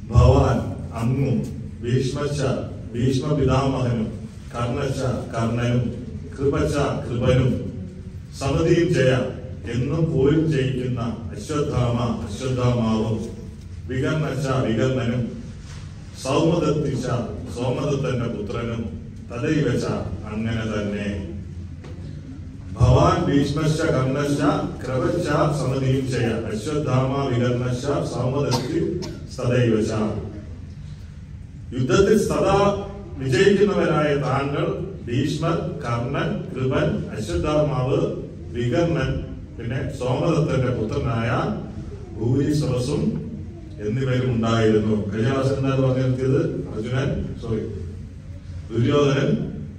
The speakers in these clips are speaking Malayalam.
ഭവാൻ അങ്ങും ഭീഷ്മച്ച ഭീഷ്മ പിതാമഹനും കർണച്ച കർണനും കൃപച്ച കൃപനും സമതിയും ജയ എന്നും പോരും ജയിക്കുന്ന അശ്വത്ഥാമ അശ്വത്ഥാമാവും വികർണച്ച വികർണനും സൗമദത്തിച്ച സോമദത്തന്റെ പുത്രനും തദൈവച്ച അങ്ങനെ തന്നെ ഭവാൻ ഭീഷ്മശ്ച കർണശ്ച ക്രവശ്ച സമതിയും ചയ അശ്വത്ഥാമ വികർണശ്ച സൗമദത്തിൽ സദൈവച്ച യുദ്ധത്തിൽ സദാ വിജയിക്കുന്നവരായ താങ്കൾ ഭീഷ്മർ കർണൻ കൃപൻ അശ്വത്ഥാമാവ് വികർണൻ പിന്നെ സോമദത്തന്റെ പുത്രനായ ഭൂരിശ്വസും എന്നിവരും ഉണ്ടായിരുന്നു കഴിഞ്ഞ പ്രാവശ്യം എന്താ പറഞ്ഞു നിർത്തിയത് അർജുനൻ സോറി ദുര്യോധനൻ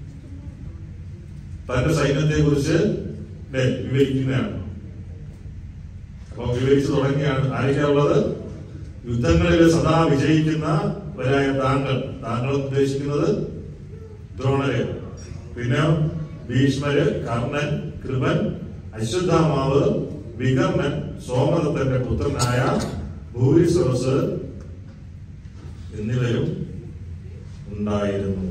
തന്റെ സൈന്യത്തെ കുറിച്ച് വിവരിക്കുന്നതാണ് അപ്പൊ വിവരിച്ചു തുടങ്ങിയാണ് ആരൊക്കെയുള്ളത് യുദ്ധങ്ങളിൽ സദാ വിജയിക്കുന്നവരായ താങ്കൾ താങ്കൾ ഉദ്ദേശിക്കുന്നത് ദ്രോണര് പിന്നെ ഭീഷ്മര് കർണൻ കൃപൻ അശ്വത്ഥാമാവ് വികർണൻ സോമദത്തന്റെ പുത്രനായ ഭൂരിശ്വസ് എന്നിവരും ഉണ്ടായിരുന്നു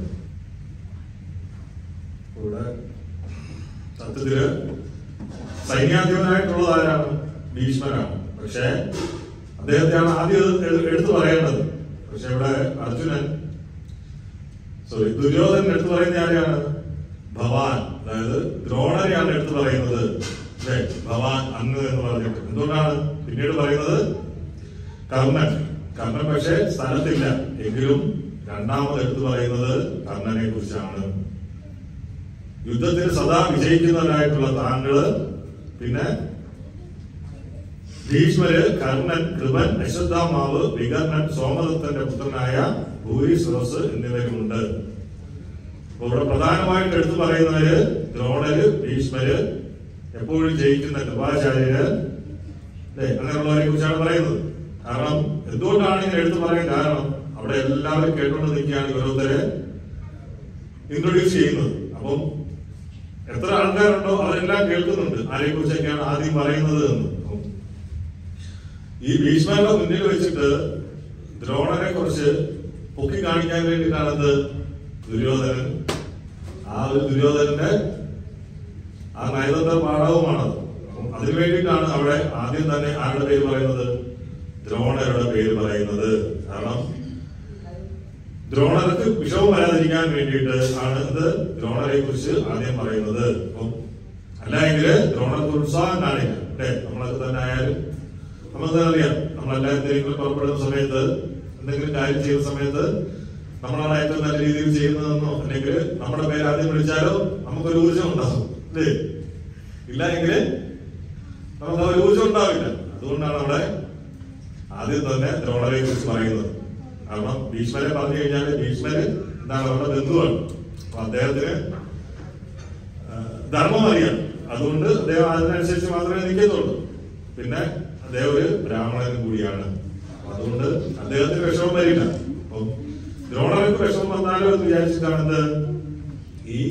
ഇവിടെ സത്യത്തില് സൈന്യാധിപനായിട്ടുള്ളത് ആരാണ് ഭീഷ്മനാണ് പക്ഷേ അദ്ദേഹത്തെയാണ് ആദ്യം എട്- എടുത്തു പറയേണ്ടത് പക്ഷെ ഇവിടെ അർജുനൻ സോറി ദുര്യോധനൻ എടുത്തു പറയുന്ന ആരെയാണ് ഭവാൻ അതായത് ദ്രോണരെയാണ് എടുത്തു പറയുന്നത് അല്ലേ ഭവാൻ അങ്ങ് എന്ന് പറഞ്ഞിട്ട് എന്തുകൊണ്ടാണ് പിന്നീട് പറയുന്നത് കർണൻ കർണൻ പക്ഷേ സ്ഥലത്തില്ല എങ്കിലും രണ്ടാമത് എടുത്തു പറയുന്നത് കർണനെ കുറിച്ചാണ് യുദ്ധത്തിൽ സദാ വിജയിക്കുന്നവരായിട്ടുള്ള താങ്കള് പിന്നെ ഭീഷ്മര് കർണൻ കൃപൻ അശ്വത്ഥാമാവ് വികർണൻ സോമദത്തന്റെ പുത്രനായ ഭൂരിശ്വസ് എന്നിവരുമുണ്ട് അപ്പൊ ഇവിടെ പ്രധാനമായിട്ട് എടുത്തു പറയുന്നവര് ദ്രോണര് ഭീഷ്മര് എപ്പോഴും ജയിക്കുന്ന കൃപാചാര്യര് അല്ലേ അങ്ങനെയുള്ളവരെ കുറിച്ചാണ് പറയുന്നത് കാരണം എന്തുകൊണ്ടാണ് ഇങ്ങനെ എടുത്തു പറയാൻ കാരണം അവിടെ എല്ലാവരും കേട്ടുകൊണ്ട് നിൽക്കുകയാണ് ഓരോരുത്തരെ ഇൻട്രൊഡ്യൂസ് ചെയ്യുന്നത് അപ്പം എത്ര ആൾക്കാരുണ്ടോ അവരെല്ലാം കേൾക്കുന്നുണ്ട് ആരെ കുറിച്ചൊക്കെയാണ് ആദ്യം പറയുന്നത് എന്ന് അപ്പം ഈ ഭീഷ്മരുടെ മുന്നിൽ വെച്ചിട്ട് ദ്രോണനെ കുറിച്ച് പൊക്കി കാണിക്കാൻ വേണ്ടിയിട്ടാണത് ദുര്യോധനൻ ആ ഒരു ദുര്യോധനന്റെ ആ നയതന്ത്ര പാഠവുമാണത് അപ്പം അതിനു വേണ്ടിയിട്ടാണ് അവിടെ ആദ്യം തന്നെ ആരുടെ പേര് പറയുന്നത് ദ്രോണരുടെ പേര് പറയുന്നത് കാരണം ദ്രോണർക്ക് വിഷവും വരാതിരിക്കാൻ വേണ്ടിയിട്ട് ആണ് ഇത് ദ്രോണരെ കുറിച്ച് ആദ്യം പറയുന്നത് അപ്പം അല്ലെങ്കിൽ ദ്രോണർക്ക് ഉത്സാഹം കാണില്ല അല്ലെ നമ്മളൊക്കെ തന്നെ ആയാലും നമുക്ക് തന്നെ അറിയാം നമ്മളെല്ലാം എന്തെങ്കിലും പുറപ്പെടുന്ന സമയത്ത് എന്തെങ്കിലും കാര്യം ചെയ്യുന്ന സമയത്ത് നമ്മളാണ് ഏറ്റവും നല്ല രീതിയിൽ ചെയ്യുന്നതെന്നോ അല്ലെങ്കിൽ നമ്മുടെ പേര് ആദ്യം വിളിച്ചാലോ നമുക്കൊരു ഊർജം ഉണ്ടാകും അല്ലേ ഇല്ല എങ്കിൽ നമുക്ക് ആ ഒരു ഊർജം ഉണ്ടാവില്ല അതുകൊണ്ടാണ് അവിടെ ആദ്യം തന്നെ ദ്രോണരെ കുറിച്ച് പറയുന്നത് കാരണം ഭീഷ്മരെ പറഞ്ഞു കഴിഞ്ഞാൽ ഭീഷ്മര് എന്താണ് അവരുടെ ബന്ധുവാണ് അപ്പൊ അദ്ദേഹത്തിന് ആ, ധർമ്മം അറിയാം അതുകൊണ്ട് അദ്ദേഹം അതിനനുസരിച്ച് മാത്രമേ നിൽക്കത്തുള്ളൂ പിന്നെ അദ്ദേഹം ഒരു ബ്രാഹ്മണനും കൂടിയാണ് അപ്പൊ അതുകൊണ്ട് അദ്ദേഹത്തിന് വിഷമം വരില്ല അപ്പം ദ്രോണർക്ക് വിഷമം വന്നാലോ എന്ന് വിചാരിച്ചിട്ടാണ് എന്ത് ഈ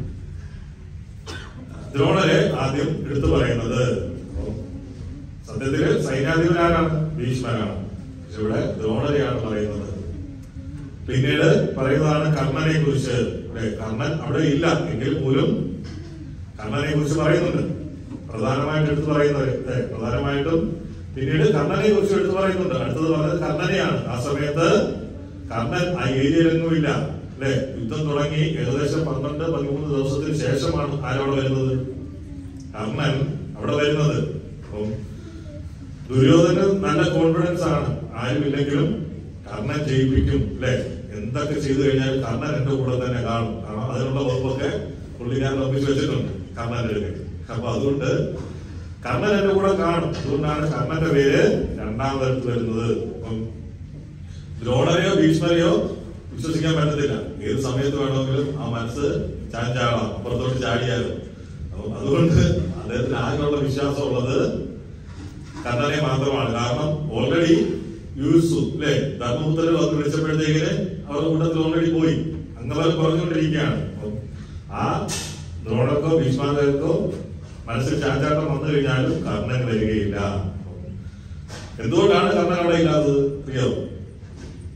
ദ്രോണരെ ആദ്യം എടുത്തു പറയുന്നത് അപ്പം സത്യത്തില് സൈന്യാധിപനാരാണ് ഭീഷ്മനാണ് പക്ഷെ ഇവിടെ ദ്രോണരെയാണ് പറയുന്നത് പിന്നീട് പറയുന്നതാണ് കർണനെ കുറിച്ച് അല്ലെ കർണൻ അവിടെ ഇല്ല എങ്കിൽ പോലും കർണനെ കുറിച്ച് പറയുന്നുണ്ട് പ്രധാനമായിട്ട് എടുത്തു പറയുന്നത് അല്ലെ പ്രധാനമായിട്ടും പിന്നീട് കർണനെ കുറിച്ച് എടുത്തു പറയുന്നുണ്ട് അടുത്തത് പറഞ്ഞത് കർണനെയാണ് ആ സമയത്ത് കർണൻ ആ ഏരിയയിലെങ്ങുമില്ല അല്ലെ യുദ്ധം തുടങ്ങി ഏകദേശം പന്ത്രണ്ട് പതിമൂന്ന് ദിവസത്തിന് ശേഷമാണ് ആരവിടെ വരുന്നത് കർണൻ അവിടെ വരുന്നത് അപ്പം ദുര്യോധന് നല്ല കോൺഫിഡൻസ് ആണ് ആരുമില്ലെങ്കിലും കർണൻ ജയിപ്പിക്കും അല്ലെ എന്തൊക്കെ ചെയ്തു കഴിഞ്ഞാൽ കർണൻ എന്റെ കൂടെ തന്നെ കാണും കാരണം അതിനുള്ള വകുപ്പൊക്കെ പുള്ളിക്കാരൻ ഒപ്പിച്ച് വെച്ചിട്ടുണ്ട് കർണന്റെ അടുക്കൽ അപ്പൊ അതുകൊണ്ട് കർണൻ എന്റെ കൂടെ കാണും അതുകൊണ്ടാണ് കർണന്റെ പേര് രണ്ടാമതെടുത്ത് വരുന്നത് അപ്പം ദ്രോണരെയോ ഭീഷ്മരെയോ വിശ്വസിക്കാൻ പറ്റത്തില്ല ഏത് സമയത്ത് വേണമെങ്കിലും ആ മനസ്സ് ചാഞ്ചാടാം അപ്പുറത്തോട്ട് ചാടിയാലും അപ്പൊ അതുകൊണ്ട് അദ്ദേഹത്തിന് ആകെയുള്ള വിശ്വാസം ഉള്ളത് കർണനെ മാത്രമാണ് കാരണം ഓൾറെഡി യൂസു അല്ലെ ധർമ്മപുത്രർ വന്ന് വിളിച്ചപ്പോഴത്തേക്കിന് അവരുടെ കൂട്ടത്തിൽ ഓൾറെഡി പോയി അങ്ങനെ പറഞ്ഞുകൊണ്ടിരിക്കുകയാണ് അപ്പം ആ ദ്രോണർക്കോ ഭീഷ്മാർക്കോ മനസ്സിൽ ചാഞ്ചാട്ടം വന്നു കഴിഞ്ഞാലും കർണൻ വരികയില്ല എന്തുകൊണ്ടാണ് കർണൻ അവിടെ ഇല്ലാത്തത് അറിയോ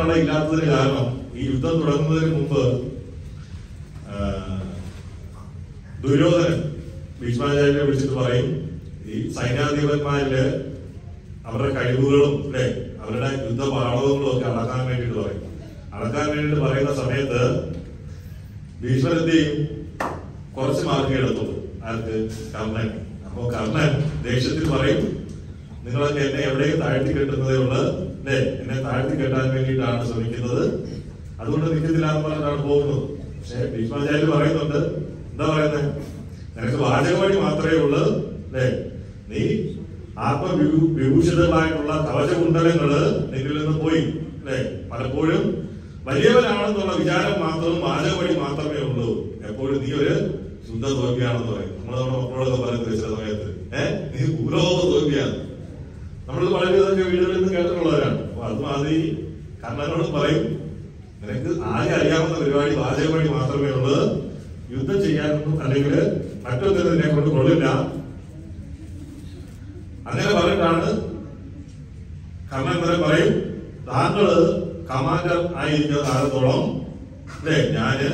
അവിടെ ഇല്ലാത്തതിന് കാരണം ഈ യുദ്ധം തുടങ്ങുന്നതിന് മുമ്പ് ആ, ദുര്യോധനൻ ഭീഷ്മാചാര്യനെ വിളിച്ചിട്ട് പറയും ഈ സൈന്യാധിപന്മാരില് അവരുടെ കഴിവുകളും അല്ലെ അവരുടെ യുദ്ധ പാഠങ്ങളും ഒക്കെ അളക്കാൻ വേണ്ടിയിട്ട് പറയും അളക്കാൻ വേണ്ടിയിട്ട് പറയുന്ന സമയത്ത് ഭീഷ്മൻ എന്ത് ചെയ്യും കുറച്ച് മാർക്ക് എടുത്തുള്ളൂ ആർക്ക് കർണൻ അപ്പോ കർണൻ ദേഷ്യത്തിൽ പറയും നിങ്ങളൊക്കെ എന്നെ എവിടെയും താഴ്ത്തി കെട്ടുന്നതേ ഉള്ളു അല്ലേ എന്നെ താഴ്ത്തി കെട്ടാൻ വേണ്ടിയിട്ടാണ് ശ്രമിക്കുന്നത് അതുകൊണ്ട് നിൽക്കത്തില്ല എന്ന് പറഞ്ഞിട്ടാണ് പോകുന്നത് പക്ഷെ ഭീഷ്മാചാര്യ പറയുന്നുണ്ട് എന്താ പറയുന്നത് നിനക്ക് വാചകവഴി മാത്രമേ ഉള്ളൂ അല്ലേ നീ ആത്മവിഭൂഷിതമായിട്ടുള്ള കവചകുണ്ടലങ്ങള് നിന്നിൽ നിന്ന് പോയി അല്ലേ പലപ്പോഴും വലിയവനാണെന്നുള്ള വിചാരം മാത്രം വാചകവഴി മാത്രമേ ഉള്ളൂ എപ്പോഴും നീ ഒരു ശുദ്ധ തോൽവിയാണെന്ന് പറയും നമ്മൾ നമ്മുടെ മക്കളോടൊക്കെ പറയുന്നത് ചില സമയത്ത് ഏഹ് നീ ഭൂലോക തോൽവിയാണ് നമ്മൾ വളരെ ഇതൊക്കെ വീടുകളിൽ നിന്ന് കേട്ടിട്ടുള്ളവരാണ് അപ്പൊ അതുമാതിരി കർണനോട് പറയും നിനക്ക് ആകെ അറിയാവുന്ന പരിപാടി വാചകവഴി മാത്രമേ ഉള്ളൂ യുദ്ധം ചെയ്യാനൊന്നും അല്ലെങ്കിൽ മറ്റൊന്നിനും നിന്നെ കൊണ്ട് കൊള്ളില്ല അങ്ങനെ പറഞ്ഞിട്ടാണ് കർണൻ വരെ പറയും താങ്കള് കമാൻഡർ ആയിരിക്കുന്ന കാലത്തോളം അല്ലേ ഞാന്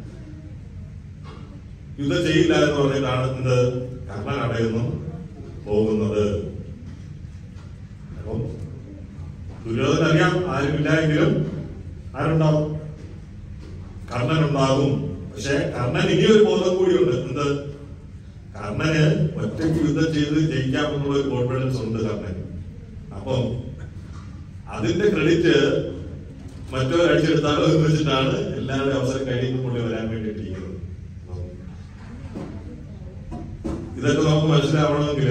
യുദ്ധം ചെയ്യില്ല എന്ന് പറഞ്ഞിട്ടാണ് എന്ത് കർണൻ അവിടെ നിന്നും പോകുന്നത് അപ്പം ദുര്യോധന അറിയാം ആരുമില്ല എങ്കിലും ആരുണ്ടാവും കർണൻ ഉണ്ടാകും പക്ഷെ കർണൻ ഇനിയൊരു ബോധം കൂടിയുണ്ട് എന്ത് കർണന് ഒറ്റയ്ക്ക് യുദ്ധം ചെയ്ത് ജയിക്കാമെന്നുള്ള ഒരു കോൺഫിഡൻസ് ഉണ്ട് കർണൻ അപ്പം അതിന്റെ ക്രെഡിറ്റ് മറ്റോ അടിച്ചെടുത്താലോ എന്ന് വെച്ചിട്ടാണ് എല്ലാവരുടെയും അവസരം കഴിയുമ്പോൾ പുള്ളി വരാൻ വേണ്ടിയിട്ടിരിക്കുന്നത് അപ്പം ഇതൊക്കെ നമുക്ക് മനസ്സിലാവണമെങ്കിൽ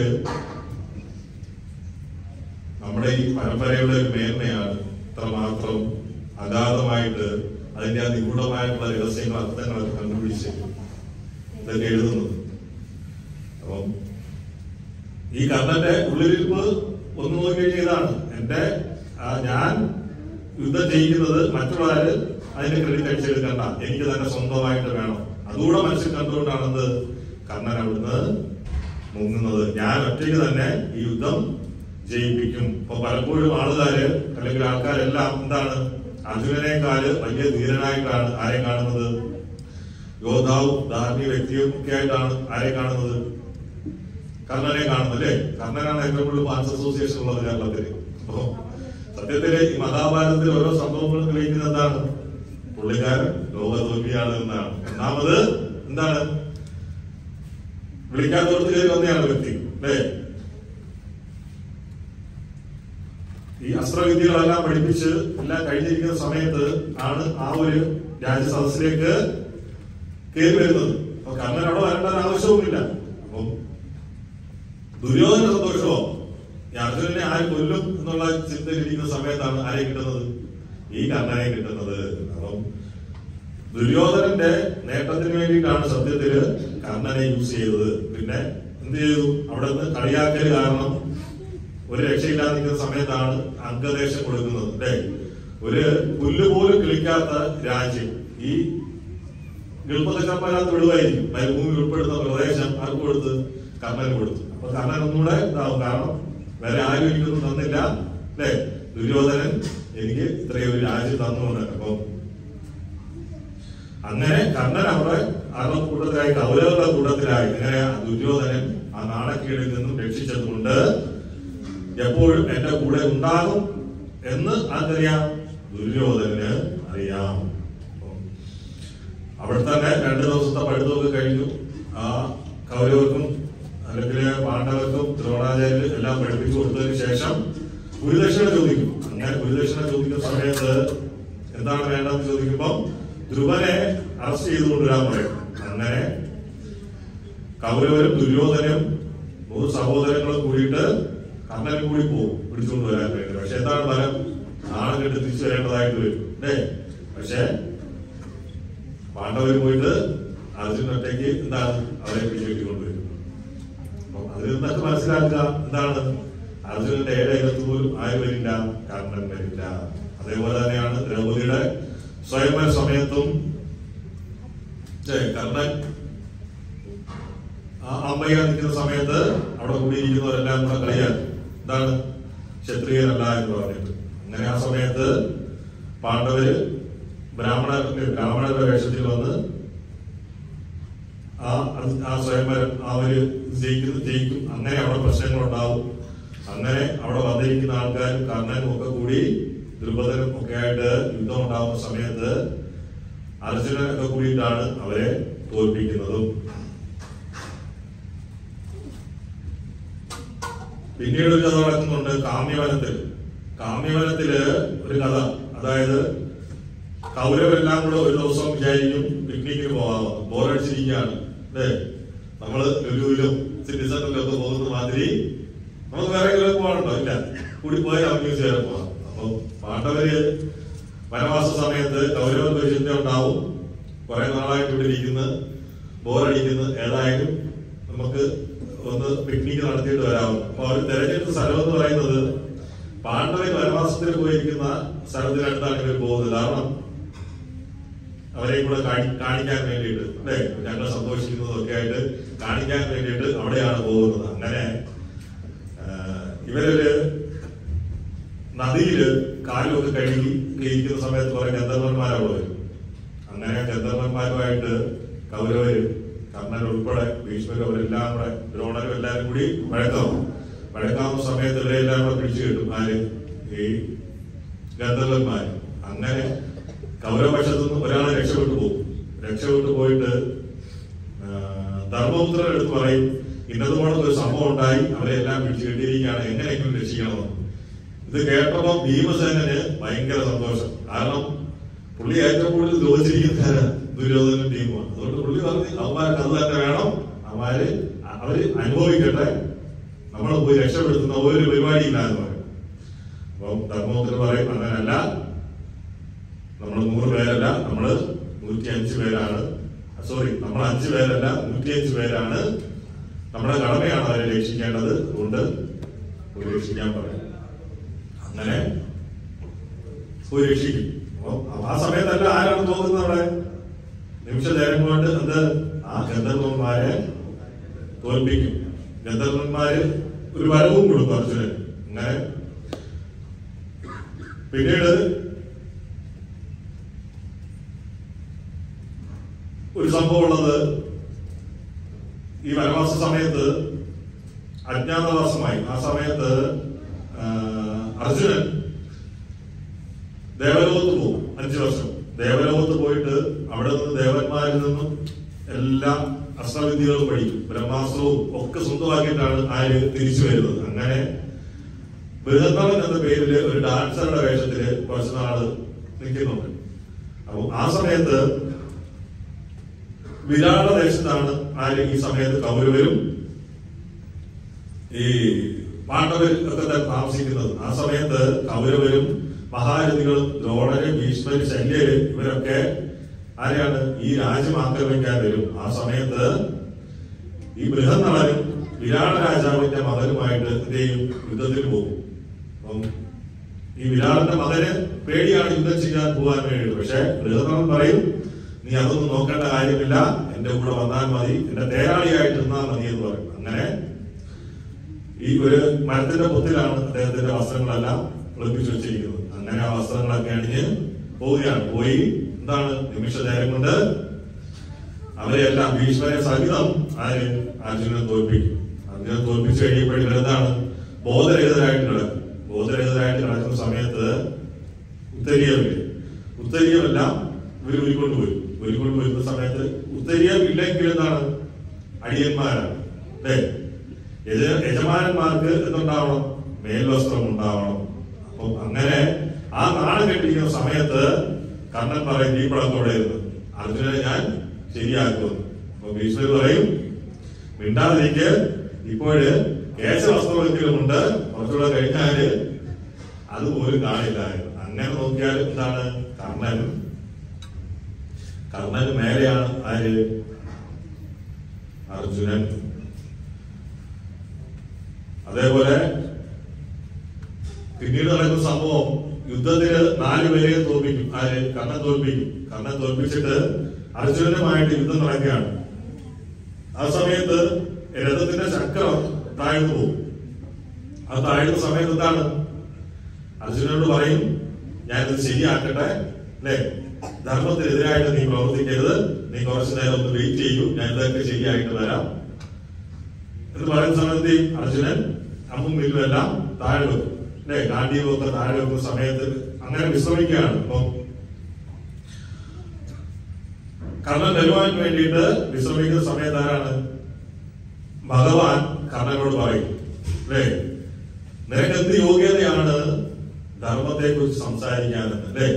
നമ്മുടെ ഈ പരമ്പരയുടെ ഒരു മേന്മയാണ് ഇത്രമാത്രം അഗാധമായിട്ട് അതിന്റെ ആ നിഗൂഢമായിട്ടുള്ള രഹസ്യങ്ങൾ അർത്ഥങ്ങളൊക്കെ കണ്ടുപിടിച്ച് ഇതൊക്കെ എഴുതുന്നത് അപ്പം ഈ കർണന്റെ ഉള്ളിലിരിപ്പ് ഒന്ന് നോക്കി കഴിഞ്ഞാൽ ഇതാണ് എന്റെ ആ, ഞാൻ യുദ്ധം ചെയ്യുന്നത് മറ്റുള്ളവര് അതിന്റെ ക്രെഡിറ്റ് അടിച്ചെടുക്കണ്ട എനിക്ക് തന്നെ സ്വന്തമായിട്ട് വേണം അതുകൂടെ മനസ്സിൽ കണ്ടുകൊണ്ടാണെന്ത് കർണൻ അവിടുന്ന് മുങ്ങുന്നത് ഞാൻ ഒറ്റയ്ക്ക് തന്നെ ഈ യുദ്ധം ജയിപ്പിക്കും ഇപ്പൊ പലപ്പോഴും ആളുകാര് അല്ലെങ്കിൽ ആൾക്കാരെല്ലാം എന്താണ് അർജുനനേക്കാള് വലിയ ധീരനായിട്ടാണ് ആരെ കാണുന്നത് യോദ്ധാവും ധാർമ്മിക വ്യക്തിയും ഒക്കെ ആയിട്ടാണ് ആരെ കാണുന്നത് കർണനെ കാണുന്നു അല്ലേ കർണനാണ് ഏറ്റവും കൂടുതൽ ഫാൻസ് അസോസിയേഷൻ ഉള്ളത് കേരളത്തിൽ അപ്പോ സത്യത്തില് ഈ മഹാഭാരതത്തിൽ ഓരോ സംഭവങ്ങളും തെളിയിക്കുന്നത് എന്താണ് പുള്ളിക്കാരൻ ലോകതോൽവിയാണ് എന്നാണ് ഒന്നാമത് എന്താണ് വിളിക്കാത്തവർക്ക് കയറി വന്നയാണ് വ്യക്തി അല്ലേ ഈ അസ്ത്രവിദ്യകളെല്ലാം പഠിപ്പിച്ച് എല്ലാം കഴിഞ്ഞിരിക്കുന്ന സമയത്ത് ആണ് ആ ഒരു രാജ്യസദസ്സിലേക്ക് കയറി വരുന്നത് അപ്പൊ കർണൻ അവിടെ വരേണ്ട ഒരു ആവശ്യവുമില്ല അപ്പം ദുര്യോധന സന്തോഷമോ ഈ അർജുനനെ ആര് കൊല്ലും എന്നുള്ള ചിന്തയിലിരിക്കുന്ന സമയത്താണ് ആരെ കിട്ടുന്നത് ഈ കർണനെ കിട്ടുന്നത് അപ്പം ദുര്യോധനന്റെ നേട്ടത്തിന് വേണ്ടിയിട്ടാണ് സത്യത്തില് കർണനെ യൂസ് ചെയ്തത് പിന്നെ എന്ത് ചെയ്തു അവിടെ നിന്ന് കളിയാക്കൽ കാരണം ഒരു രക്ഷയില്ലാതെ നിൽക്കുന്ന സമയത്താണ് അംഗദേശം കൊടുക്കുന്നത് അല്ലേ ഒരു പുല്ല് പോലും കിളിക്കാത്ത രാജ്യം ഈ ഗൾഫത്തക്കപ്പനകത്ത് വിടുവായിരിക്കും മരുഭൂമി ഉൾപ്പെടുന്ന പ്രദേശം ആർക്ക് കൊടുത്ത് കർണന് കൊടുത്തു അപ്പൊ കർണൻ ഒന്നുകൂടെ ഇതാവും കാരണം വേറെ ആരും എനിക്കൊന്നും തന്നില്ല അല്ലേ ദുര്യോധനൻ എനിക്ക് ഇത്രയും ഒരു രാജ്യം തന്നുകൊണ്ട് അപ്പൊ അങ്ങനെ കർണൻ അവിടെ ആരുടെ കൂട്ടത്തിലായി കൗരവരുടെ കൂട്ടത്തിലായി അങ്ങനെ ആ ദുര്യോധനൻ ആ നാണക്കേടിൽ നിന്നും രക്ഷിച്ചതുകൊണ്ട് എപ്പോഴും എന്റെ കൂടെ ഉണ്ടാകും എന്ന് ആർക്കറിയാം ദുര്യോധനന് അറിയാം അപ്പം അവിടെ തന്നെ രണ്ടു ദിവസത്തെ പഠിത്തമൊക്കെ കഴിഞ്ഞു ആ കൗരവർക്കും അല്ലെങ്കിൽ പാണ്ഡവർക്കും ദ്രോണാചാര്യർ എല്ലാം പഠിപ്പിച്ചു കൊടുത്തതിന് ശേഷം ഗുരുദക്ഷിണ ചോദിക്കും അങ്ങനെ ഗുരുദക്ഷിണ ചോദിക്കുന്ന സമയത്ത് എന്താണ് വേണ്ടതെന്ന് ചോദിക്കുമ്പോൾ ധ്രുവനെ അറസ്റ്റ് ചെയ്തു കൊണ്ടുവരാൻ പറയും അങ്ങനെ കൗരവരും ദുര്യോധനും മൂന്ന് സഹോദരങ്ങളും കൂടിയിട്ട് കർണനും കൂടി പോകും പിടിച്ചുകൊണ്ട് വരാൻ വേണ്ടി പക്ഷെ എന്താണ് ഫലം നാളെ കെട്ട് തിരിച്ചു വരേണ്ടതായിട്ട് വരും അല്ലേ പക്ഷെ പാണ്ഡവർ പോയിട്ട് അർജുനൻ ഒറ്റയ്ക്ക് എന്താണ് അവരെ പിടിച്ചെട്ടിക്കൊണ്ടുവരും അപ്പൊ അതിൽ നിന്നൊക്കെ മനസ്സിലാക്കുക എന്താണ് അർജുനന്റെ ഏഴകത്ത് പോലും ആര് വരില്ല കർണൻ വരില്ല അതേപോലെ തന്നെയാണ് ദ്രൗപദിയുടെ സ്വയംവര സമയത്തും ഛെ, കർണൻ ആ അമ്മയ്യ നിൽക്കുന്ന സമയത്ത് അവിടെ കൂടിയിരിക്കുന്നവരെല്ലാം കൂടെ കളിയാണ് എന്താണ് ക്ഷത്രിയരല്ല എന്ന് പറഞ്ഞിട്ട് അങ്ങനെ ആ സമയത്ത് പാണ്ഡവര് ബ്രാഹ്മണ ബ്രാഹ്മണരുടെ വേഷത്തിൽ വന്ന് ആ അത് ആ സ്വയംവരം ആ ഒരു ജയിക്കുന്നു ജയിക്കും അങ്ങനെ അവിടെ പ്രശ്നങ്ങൾ ഉണ്ടാവും അങ്ങനെ അവിടെ വന്നിരിക്കുന്ന ആൾക്കാരും കർണനും ഒക്കെ കൂടി ദ്രുപദനും ഒക്കെ ആയിട്ട് യുദ്ധം ഉണ്ടാവുന്ന സമയത്ത് അർജുനനൊക്കെ കൂടിയിട്ടാണ് അവരെ തോൽപ്പിക്കുന്നതും പിന്നീട് ഒരു കഥ നടക്കുന്നുണ്ട് കാമ്യവനത്തിൽ കാമ്യവനത്തില് ഒരു കഥ അതായത് കൗരവരെല്ലാം കൂടെ ഒരു ദിവസം വിചാരിക്കും പിക്നിക്കിന് പോകാമോ ബോറടിച്ചിരിക്കുകയാണ് അല്ലേ നമ്മള് ലുലുവിലും സിറ്റി സെന്ററിലും ഒക്കെ പോകുന്ന മാതിരി നമുക്ക് വേറെ എങ്കിലും പോകണുണ്ടോ ഇല്ല കൂടി പോയാൽ നമുക്ക് ചേരാൻ പോകാം അപ്പൊ പാണ്ഡവര് വനവാസ സമയത്ത് കൗരവർക്ക് ഒരു ചിന്ത ഉണ്ടാവും കുറെ നാളായിട്ട് ഇവിടെ ഇരിക്കുന്നു ബോറടിക്കുന്നു ഏതായാലും നമുക്ക് ഒന്ന് പിക്നിക്ക് നടത്തിയിട്ട് വരാവും അപ്പൊ അവർ തെരഞ്ഞെടുത്ത സ്ഥലം എന്ന് പറയുന്നത് പാണ്ഡവർ വനവാസത്തിന് പോയിരിക്കുന്ന സ്ഥലത്തിനടുത്താണ് ഇവർ പോകുന്നത് കാരണം അവരെ കൂടെ കാണി- കാണിക്കാൻ വേണ്ടിയിട്ട് അല്ലെ ഞങ്ങൾ സന്തോഷിക്കുന്നതും ഒക്കെ ആയിട്ട് കാണിക്കാൻ വേണ്ടിയിട്ട് അവിടെയാണ് പോകുന്നത് അങ്ങനെ ആ, ഇവരൊരു നദിയില് കാലുമൊക്കെ കഴുകി ഇരിക്കുന്ന സമയത്ത് കുറെ ഗന്ധർവന്മാർ അവിടെ വരും അങ്ങനെ ഗന്ധർവന്മാരുമായിട്ട് കൗരവര് കർണൻ ഉൾപ്പെടെ ഭീഷ്മരും അവരെല്ലാം കൂടെ ദ്രോണരും എല്ലാവരും കൂടി വഴക്കാവും വഴക്കാവുന്ന സമയത്ത് ഇവരെല്ലാം കൂടെ പിടിച്ചു കിട്ടും ആര് ഈ ഗന്ധർവന്മാർ അങ്ങനെ കൗരവപക്ഷത്തു നിന്ന് ഒരാൾ രക്ഷപ്പെട്ടു പോകും രക്ഷപ്പെട്ടു പോയിട്ട് ആ, ധർമ്മപുത്രൻ എടുത്ത് പറയും ഇന്നതുപോലെ ഒരു സംഭവം ഉണ്ടായി അവരെ എല്ലാം പിടിച്ചു കെട്ടിയിരിക്കുകയാണ് എങ്ങനെയെങ്കിലും രക്ഷിക്കണമെന്ന് ഇത് കേട്ടപ്പോ ഭീമസേനന് ഭയങ്കര സന്തോഷം കാരണം പുള്ളി ഏറ്റവും കൂടുതൽ ദ്രോഹിച്ചിരിക്കുന്ന ദുര്യോധന ടീമാണ് അതുകൊണ്ട് പുള്ളി പറഞ്ഞു അവന്മാർക്ക് അത് തന്നെ വേണം അവന്മാര് അവര് അനുഭവിക്കട്ടെ നമ്മൾ പോയി രക്ഷപ്പെടുത്തുന്ന ഒരു പരിപാടിയില്ല എന്ന് പറയും അപ്പം ധർമ്മപുത്രൻ പറയും അങ്ങനല്ല നമ്മൾ നൂറ് പേരല്ല നമ്മള് നൂറ്റി അഞ്ച് പേരാണ് സോറി നമ്മൾ അഞ്ച് പേരല്ല നൂറ്റി അഞ്ച് പേരാണ് നമ്മുടെ കടമയാണ് അവരെ രക്ഷിക്കേണ്ടത് അതുകൊണ്ട് പോയി രക്ഷിക്കാൻ പറയും അങ്ങനെ പോയി രക്ഷിക്കും അപ്പൊ ആ സമയത്തല്ല ആരാണ് തോന്നുന്നത് അവിടെ നിമിഷ നേരം കൊണ്ട് എന്ത് ആ ഗന്ധർവന്മാരെ തോൽപ്പിക്കും ഗന്ധർവന്മാര് ഒരു വരവും കൊടുക്കും അർജുനൻ അങ്ങനെ പിന്നീട് ഒരു സംഭവം ഉള്ളത് ഈ വനവാസ സമയത്ത് അജ്ഞാതവാസമായി ആ സമയത്ത് ആ, അർജുനൻ ദേവലോകത്ത് പോകും അഞ്ചു വർഷം ദേവലോകത്ത് പോയിട്ട് അവിടെ നിന്ന് ദേവന്മാരിൽ നിന്നും എല്ലാ അസ്ത്രവിദ്യകളും പഠിക്കും ബ്രഹ്മാസ്ത്രവും ഒക്കെ സ്വന്തമാക്കിയിട്ടാണ് ആര് തിരിച്ചു വരുന്നത് അങ്ങനെ ബൃഹന്നവൻ എന്ന പേരില് ഒരു ഡാൻസറുടെ വേഷത്തില് കുറച്ചു നാള് നിൽക്കുന്നുണ്ട് അപ്പൊ ആ സമയത്ത് വിരാട ദേശത്താണ് ആര് ഈ സമയത്ത് കൗരവരും ഈ പാണ്ഡവർ ഒക്കെ തന്നെ താമസിക്കുന്നത് ആ സമയത്ത് കൗരവരും മഹാരഥികളും ദ്രോണര് ഭീഷ്മര് ശല്യര് ഇവരൊക്കെ ആരെയാണ് ഈ രാജ്യം ആക്രമിക്കാൻ വരും ആ സമയത്ത് ഈ ബൃഹന്നളനും വിരാട രാജാവിന്റെ മകനുമായിട്ട് എന്ത് ചെയ്യും യുദ്ധത്തിൽ പോകും അപ്പം ഈ വിരാടന്റെ മകന് പേടിയാണ് യുദ്ധം ചെയ്യാൻ പോകാൻ വേണ്ടിയിട്ട് പക്ഷെ ബൃഹന്നളൻ പറയും നീ അതൊന്നും നോക്കേണ്ട കാര്യമില്ല എന്റെ കൂടെ വന്നാൽ മതി എന്റെ തേരാളിയായിട്ട് നിന്നാൽ മതി എന്ന് പറയും അങ്ങനെ ഈ ഒരു മരത്തിന്റെ പൊത്തിലാണ് അദ്ദേഹത്തിന്റെ വസ്ത്രങ്ങളെല്ലാം ഒളിപ്പിച്ചു വെച്ചിരിക്കുന്നത് അങ്ങനെ ആ വസ്ത്രങ്ങളൊക്കെ അണിഞ്ഞ് പോവുകയാണ് പോയി എന്താണ് നിമിഷ നേരം കൊണ്ട് അവരെയെല്ലാം ഭീഷ്മരെ സഹിതം ആര് അർജുനനെ തോൽപ്പിക്കും അർജുനനെ തോൽപ്പിച്ചു കഴിയുമ്പോഴേക്കും എന്താണ് ബോധരഹിതരായിട്ട് കിടക്കും ബോധരഹിതരായിട്ട് കിടക്കുന്ന സമയത്ത് ഉത്തരീയമില്ലേ ഉത്തരീയമെല്ലാം ഇവർ ഉരുക്കൊണ്ട് പോയി ഉരുക്കൊണ്ട് വരുന്ന സമയത്ത് ഉത്തരീയം ഇല്ലെങ്കിൽ എന്താണ് അടിയന്മാരാണ് അല്ലേ യജ- യജമാനന്മാർക്ക് എന്തുണ്ടാവണം മേൽവസ്ത്രം ഉണ്ടാവണം അപ്പം അങ്ങനെ ആ നാണം കെട്ടിക്കുന്ന സമയത്ത് കണ്ണൻ പറയും ഈ പടത്തോടെ ഇരുന്ന് അർജുനനെ ഞാൻ ശരിയാക്കുമെന്ന് അപ്പൊ ഭീഷ്മർ പറയും മിണ്ടാതിരിക്ക് ഇപ്പോഴ് കേശവസ്ത്രമെങ്കിലും ഉണ്ട് കുറച്ചുകൂടെ കഴിഞ്ഞാല് അതുപോലും കാണില്ലായിരുന്നു അങ്ങനെ നോക്കിയാൽ എന്താണ് കർണൻ കർണന് മേലെയാണ് ആര് അർജുനൻ അതേപോലെ പിന്നീട് നടക്കുന്ന സംഭവം യുദ്ധത്തില് നാല് പേരെ തോൽപ്പിക്കും ആര് കണ്ണൻ തോൽപ്പിക്കും കണ്ണൻ തോൽപ്പിച്ചിട്ട് അർജുനനുമായിട്ട് യുദ്ധം നടക്കുകയാണ് ആ സമയത്ത് രഥത്തിന്റെ ചക്രം താഴ്ന്നു പോകും ആ താഴ്ന്ന സമയത്ത് എന്താണ് അർജുനനോട് പറയും ഞാനിത് ശരിയാക്കട്ടെ അല്ലേ ധർമ്മത്തിനെതിരായിട്ട് നീ പ്രവർത്തിക്കരുത് നീ കുറച്ചു നേരം ഒന്ന് വെയിറ്റ് ചെയ്യൂ ഞാൻ ഇതൊക്കെ ശരിയായിട്ട് വരാം എന്ന് പറയുന്ന സമയത്ത് അർജുനൻ അമ്മും വില്ലും എല്ലാം താഴെ വെക്കും അല്ലെ ഗാന്ധിയും ഒക്കെ താഴെ വെക്കുന്ന സമയത്ത് അങ്ങനെ വിശ്രമിക്കുകയാണ് അപ്പം കർണൻ വരുവാൻ വേണ്ടിയിട്ട് വിശ്രമിക്കുന്ന സമയത്ത് ആരാണ് ഭഗവാൻ കർണനോട് പറയും അല്ലേ നിനക്ക് എന്ത് യോഗ്യതയാണ് ധർമ്മത്തെ കുറിച്ച് സംസാരിക്കാനെന്ന് അല്ലേ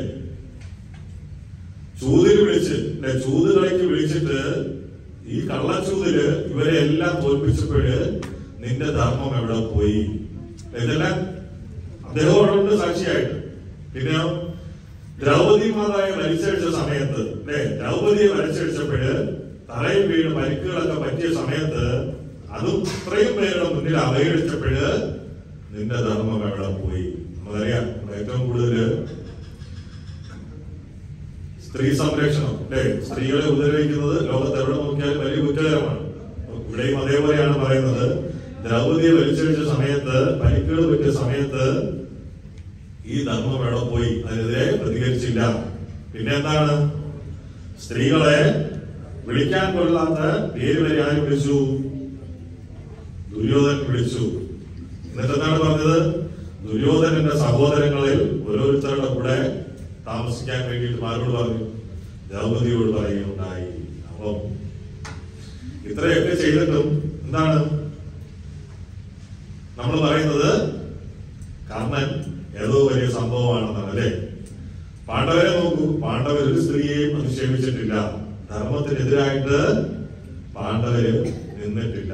ചൂതിൽ വിളിച്ച് അല്ലെ ചൂതുകളിലേക്ക് വിളിച്ചിട്ട് ഈ കള്ളച്ചൂതില് ഇവരെ എല്ലാം തോൽപ്പിച്ചപ്പോഴ് നിന്റെ ധർമ്മം എവിടെ പോയി ഇതെല്ലാം അദ്ദേഹം അവിടെ ഉണ്ട് സാക്ഷിയായിട്ട് പിന്നെയോ ദ്രൗപദി മാതായെ വലിച്ചടിച്ച സമയത്ത് അല്ലെ ദ്രൗപദിയെ വലിച്ചടിച്ചപ്പോഴ് തറയിൽ വീണ് പരിക്കുകളൊക്കെ പറ്റിയ സമയത്ത് അതും ഇത്രയും പേരുടെ മുന്നിൽ അവഹേളിച്ചപ്പോഴ് നിന്റെ ധർമ്മം എവിടെ പോയി നമുക്കറിയാം നമ്മൾ ഏറ്റവും കൂടുതൽ സ്ത്രീ സംരക്ഷണം അല്ലെ സ്ത്രീകളെ ഉപദ്രവിക്കുന്നത് ലോകത്ത് എവിടെ നോക്കിയാലും വലിയ കുറ്റകരമാണ് ഇവിടെയും അതേപോലെയാണ് പറയുന്നത് ദ്രൗപദിയെ വലിച്ചടിച്ച സമയത്ത് പരിക്കുകൾ പറ്റിയ സമയത്ത് ഈ ധർമ്മം എവിടെ പോയി അതിനെതിരെ പ്രതികരിച്ചില്ല പിന്നെ എന്താണ് സ്ത്രീകളെ വിളിക്കാൻ കൊള്ളാത്ത പേര് വരെ ആര് വിളിച്ചു ദുര്യോധൻ വിളിച്ചു എന്നിട്ട് എന്താണ് പറഞ്ഞത് ദുര്യോധനന്റെ സഹോദരങ്ങളിൽ ഓരോരുത്തരുടെ കൂടെ താമസിക്കാൻ വേണ്ടിയിട്ട് ആരോട് പറഞ്ഞു ദ്രൗപതിയോട് പറയുകയുണ്ടായി അപ്പം ഇത്രയൊക്കെ ചെയ്തിട്ടും എന്താണ് നമ്മൾ പറയുന്നത് കർണൻ ഏതോ വലിയ സംഭവമാണെന്നാണ് അല്ലേ പാണ്ഡവരെ നോക്കൂ പാണ്ഡവർ ഒരു സ്ത്രീയെയും അധിക്ഷേപിച്ചിട്ടില്ല ധർമ്മത്തിനെതിരായിട്ട് പാണ്ഡവര് നിന്നിട്ടില്ല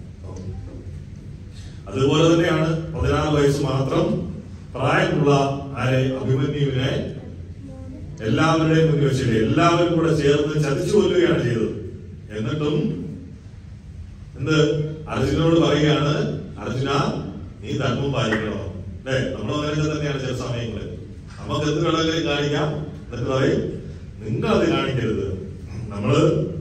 അതുപോലെ തന്നെയാണ് പതിനാറ് വയസ്സ് മാത്രം പ്രായമുള്ള ആരെ അഭിമന്യുവിനെ എല്ലാവരുടെയും മുന്നിൽ വെച്ചിട്ട് എല്ലാവരും കൂടെ ചേർന്ന് ചതിച്ചു കൊല്ലുകയാണ് ചെയ്തത് എന്നിട്ടും എന്ത് അർജുനോട് പറയുകയാണ് അർജുന നീ ധർമ്മം പാലിക്കണോ അല്ലേ നമ്മൾ അങ്ങനെ തന്നെയാണ് ചില സമയങ്ങളിൽ നമുക്ക് എന്ത് വേണമെങ്കിലും കാണിക്കാം എന്നിട്ട് പറയും നിങ്ങൾ അത് കാണിക്കരുത് നമ്മള്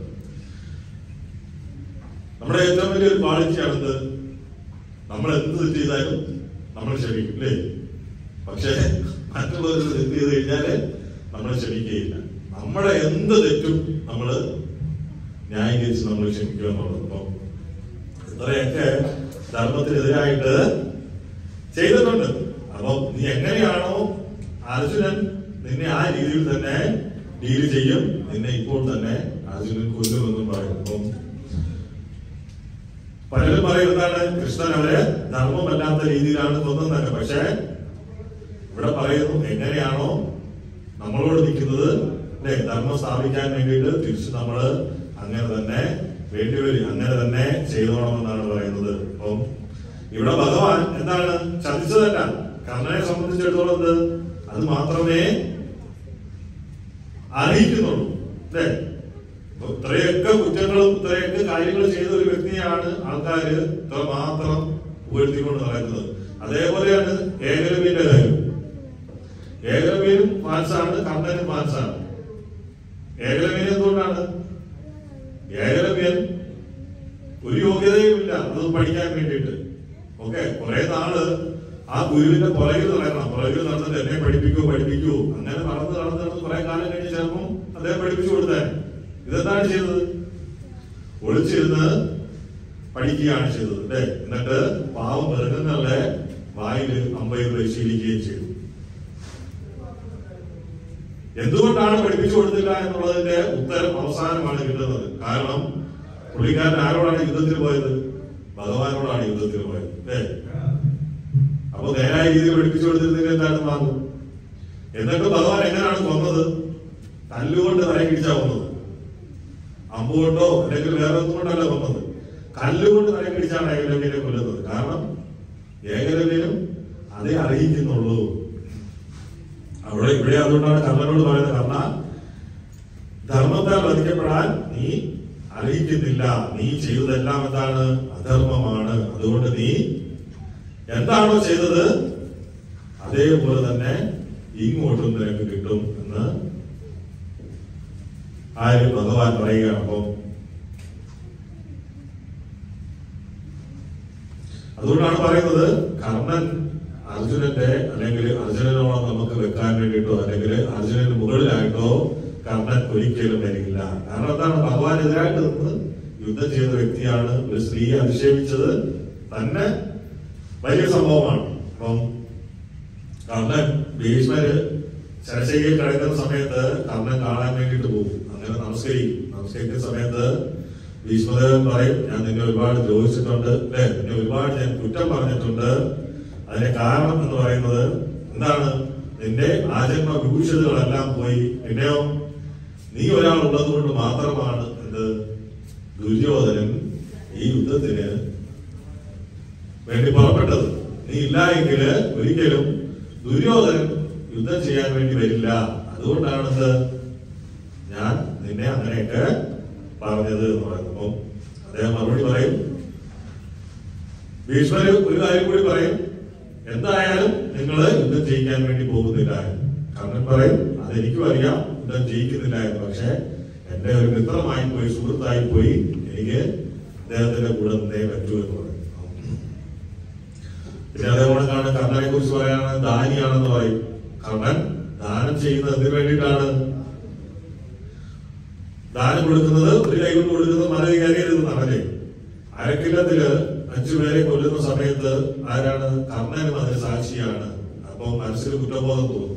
നമ്മുടെ ഏറ്റവും വലിയൊരു ക്വാളിറ്റിയാണിത് നമ്മൾ എന്ത് തെറ്റ് ചെയ്താലും നമ്മൾ ക്ഷമിക്കും അല്ലേ പക്ഷേ മറ്റുള്ളവർ തെറ്റ് ചെയ്ത് കഴിഞ്ഞാല് നമ്മൾ ക്ഷമിക്കുകയില്ല നമ്മുടെ എന്ത് തെറ്റും നമ്മൾ ന്യായീകരിച്ച് നമ്മൾ ക്ഷമിക്കുക എന്നുള്ളത് അപ്പം ഇത്രയൊക്കെ ധർമ്മത്തിനെതിരായിട്ട് ചെയ്തിട്ടുണ്ട് അപ്പൊ നീ എങ്ങനെയാണോ അർജുനൻ നിന്നെ ആ രീതിയിൽ തന്നെ ഡീൽ ചെയ്യും നിന്നെ ഇപ്പോൾ തന്നെ അർജുനൻ കൊല്ലുമെന്നും പറയും അപ്പം പലരും പറയുന്നതാണ് കൃഷ്ണൻ അവരെ ധർമ്മമല്ലാത്ത രീതിയിലാണ് കൊന്നതെന്നൊക്കെ പക്ഷേ ഇവിടെ പറയുന്നു എങ്ങനെയാണോ നമ്മളോട് നിൽക്കുന്നത് അല്ലെ ധർമ്മം സ്ഥാപിക്കാൻ വേണ്ടിയിട്ട് തിരിച്ച് നമ്മള് അങ്ങനെ തന്നെ വേണ്ടിവരും അങ്ങനെ തന്നെ ചെയ്തോണമെന്നാണ് പറയുന്നത് അപ്പം ഇവിടെ ഭഗവാൻ എന്താണ് ചതിച്ചതല്ല കർണനെ സംബന്ധിച്ചിടത്തോളം എന്ത് അത് മാത്രമേ അറിയിക്കുന്നുള്ളൂ അല്ലേ അപ്പൊ ഇത്രയൊക്കെ കുറ്റങ്ങളും ഇത്രയൊക്കെ കാര്യങ്ങൾ ചെയ്ത ഒരു വ്യക്തിയാണ് ആൾക്കാര് ഇത്ര മാത്രം ഉയർത്തിക്കൊണ്ട് നടക്കുന്നത് അതേപോലെയാണ് ഏകലവ്യന്റെ കാര്യം ഏകലവ്യനും ഫാൻസാണ് കർണനും ഫാൻസാണ് ഏകലവ്യൻ എന്തുകൊണ്ടാണ് ഏകലവ്യൻ ഒരു യോഗ്യതയുമില്ല അത് പഠിക്കാൻ വേണ്ടിയിട്ട് ഓക്കെ കുറെ നാള് ആ ഗുരുവിന്റെ പുറകിൽ നടക്കണം പുറകിൽ നടന്നിട്ട് എന്നെ പഠിപ്പിക്കൂ പഠിപ്പിക്കൂ അങ്ങനെ നടന്ന് നടന്ന് നടന്ന് കുറെ കാലം കഴിഞ്ഞ് ചിലപ്പം അദ്ദേഹം പഠിപ്പിച്ചു കൊടുത്താൻ ഇതെന്താണ് ചെയ്തത് ഒളിച്ചിരുന്ന് പഠിക്കുകയാണ് ചെയ്തത് അല്ലേ എന്നിട്ട് പാവം മൃഗങ്ങളുടെ വായിൽ അമ്പയിൽ പരിശീലിക്കുകയും ചെയ്തു എന്തുകൊണ്ടാണ് പഠിപ്പിച്ചു കൊടുത്തില്ല എന്നുള്ളതിന്റെ ഉത്തരം അവസാനമാണ് കിട്ടുന്നത് കാരണം പുള്ളിക്കാരൻ ആരോടാണ് യുദ്ധത്തിൽ പോയത് ഭഗവാനോടാണ് യുദ്ധത്തിൽ പോയത് അല്ലേ അപ്പൊ നേരായ രീതിയിൽ പഠിപ്പിച്ചു കൊടുത്തിരുന്നെങ്കിൽ എന്താണ് മാറും എന്നിട്ട് ഭഗവാൻ എങ്ങനെയാണ് കൊന്നത് കല്ലുകൊണ്ട് തലയിൽ പിടിച്ചാ കൊന്നത് അമ്പുകൊണ്ടോ അല്ലെങ്കിൽ വേറെ ഒന്നും കൊണ്ടല്ല കൊന്നത് കല്ലുകൊണ്ട് തലയിൽ പിടിച്ചാണ് ഏകലവ്യനെ കൊല്ലുന്നത് കാരണം ഏകലവ്യനും അതേ അറിയിക്കുന്നുള്ളൂ അവിടെ ഇവിടെ അതുകൊണ്ടാണ് കർണനോട് പറയുന്നത് കർണ ധർമ്മത്താൽ വധിക്കപ്പെടാൻ നീ അറിയിക്കുന്നില്ല നീ ചെയ്തതെല്ലാം എന്താണ് അധർമ്മമാണ് അതുകൊണ്ട് നീ എന്താണോ ചെയ്തത് അതേപോലെ തന്നെ ഇങ്ങോട്ടും നിനക്ക് കിട്ടും എന്ന് ആര് ഭഗവാൻ പറയുകയാണ് അപ്പോ അതുകൊണ്ടാണ് പറയുന്നത് കർണൻ അർജുനന്റെ അല്ലെങ്കിൽ അർജുനനോളം നമുക്ക് വെക്കാൻ വേണ്ടിയിട്ടോ അല്ലെങ്കിൽ അർജുനന് മുകളിലായിട്ടോ കർണൻ ഒരിക്കലും വരില്ല കാരണം എന്താണ് ഭഗവാൻ എതിരായിട്ട് നിന്ന് യുദ്ധം ചെയ്ത വ്യക്തിയാണ് ഒരു സ്ത്രീയെ അധിക്ഷേപിച്ചത് തന്നെ വലിയ സംഭവമാണ് അപ്പം കർണൻ ഭീഷ്മര് ശരശയ്യയിൽ കിടക്കുന്ന സമയത്ത് കർണൻ കാണാൻ വേണ്ടിയിട്ട് പോകും അങ്ങനെ നമസ്കരിക്കും നമസ്കരിക്കുന്ന സമയത്ത് ഭീഷ്മദേവൻ പറയും ഞാൻ നിന്നെ ഒരുപാട് ദ്രോഹിച്ചിട്ടുണ്ട് അല്ലെ നിന്നെ ഒരുപാട് ഞാൻ കുറ്റം പറഞ്ഞിട്ടുണ്ട് അതിന് കാരണം എന്ന് പറയുന്നത് എന്താണ് നിന്റെ ആജന്മ വിഭൂഷിതകളെല്ലാം പോയി പിന്നെയോ നീ ഒരാൾ ഉള്ളത് കൊണ്ട് മാത്രമാണ് എന്ത് ദുര്യോധനൻ ഈ യുദ്ധത്തിന് വേണ്ടി പുറപ്പെട്ടത് നീ ഇല്ല എങ്കിൽ ഒരിക്കലും ദുര്യോധനൻ യുദ്ധം ചെയ്യാൻ വേണ്ടി വരില്ല അതുകൊണ്ടാണ് ഇത് ഞാൻ നിന്നെ അങ്ങനെയൊക്കെ പറഞ്ഞത് എന്ന് പറയുന്നു അദ്ദേഹം മറുപടി പറയും ഭീഷ്മര് ഒരു കാര്യം കൂടി പറയും എന്തായാലും നിങ്ങൾ യുദ്ധം ജയിക്കാൻ വേണ്ടി പോകുന്നില്ല എന്ന്. കർണൻ പറയും അതെനിക്കും അറിയാം യുദ്ധം ജയിക്കുന്നില്ല എന്ന് പക്ഷെ എന്റെ ഒരു മിത്രമായി പോയി സുഹൃത്തായി പോയി എനിക്ക് അദ്ദേഹത്തിന്റെ കൂടെ നിന്നേ പറ്റൂ എന്ന് പറയും പിന്നെ അതേപോലെ കാണാൻ കർണനെ കുറിച്ച് പറയാനാണ് ദാനിയാണെന്ന് പറയും കർണൻ ദാനം ചെയ്യുന്നത് എന്തിനു വേണ്ടിയിട്ടാണ് ദാനം കൊടുക്കുന്നത് ഒരു കൈ കൊണ്ട് കൊടുക്കുന്നത് മല കയറിയിരുന്നാണല്ലേ അരക്കില്ലത്തില് അഞ്ചു പേരെ കൊല്ലുന്ന സമയത്ത് ആരാണ് കർണനും അതിന് സാക്ഷിയാണ് അപ്പൊ മനസ്സിൽ കുറ്റബോധം തോന്നും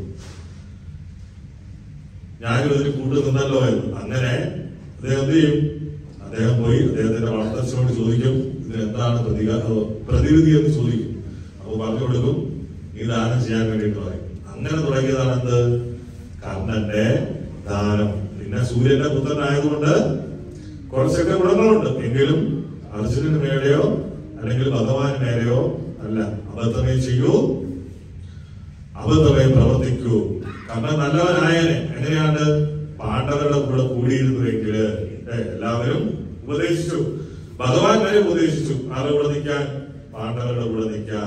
ഞാനും ഇതിന് കൂട്ടു നിന്നല്ലോ എന്ന് അങ്ങനെ അദ്ദേഹം എന്ത് ചെയ്യും അദ്ദേഹം പോയി അദ്ദേഹത്തിന്റെ വളർത്തച്ഛനോട് ചോദിക്കും ഇതിന് എന്താണ് പ്രതിക പ്രതിവിധി എന്ന് ചോദിക്കും അപ്പൊ പറഞ്ഞു കൊടുക്കും ഈ ദാനം ചെയ്യാൻ വേണ്ടിയിട്ട് പറയും അങ്ങനെ തുടങ്ങിയതാണ് എന്ത് കർണന്റെ ദാനം പിന്നെ സൂര്യന്റെ പുത്രനായതുകൊണ്ട് കുറച്ചൊക്കെ ഗുണങ്ങളുണ്ട് എങ്കിലും അർജുനന് മേലെയോ അല്ലെങ്കിൽ ഭഗവാന് മേലെയോ അല്ല അബദ്ധമേ ചെയ്യൂ അബദ്ധമേ പ്രവർത്തിക്കൂ കർണൻ നല്ലവനായനെ എങ്ങനെയാണ് പാണ്ഡവരുടെ കൂടെ കൂടിയിരുന്നുവെങ്കിൽ ഏ, എല്ലാവരും ഉപദേശിച്ചു ഭഗവാൻ വരെ ഉപദേശിച്ചു ആരുടെ കൂടെ നിൽക്കാൻ പാണ്ഡവരുടെ കൂടെ നിൽക്കാൻ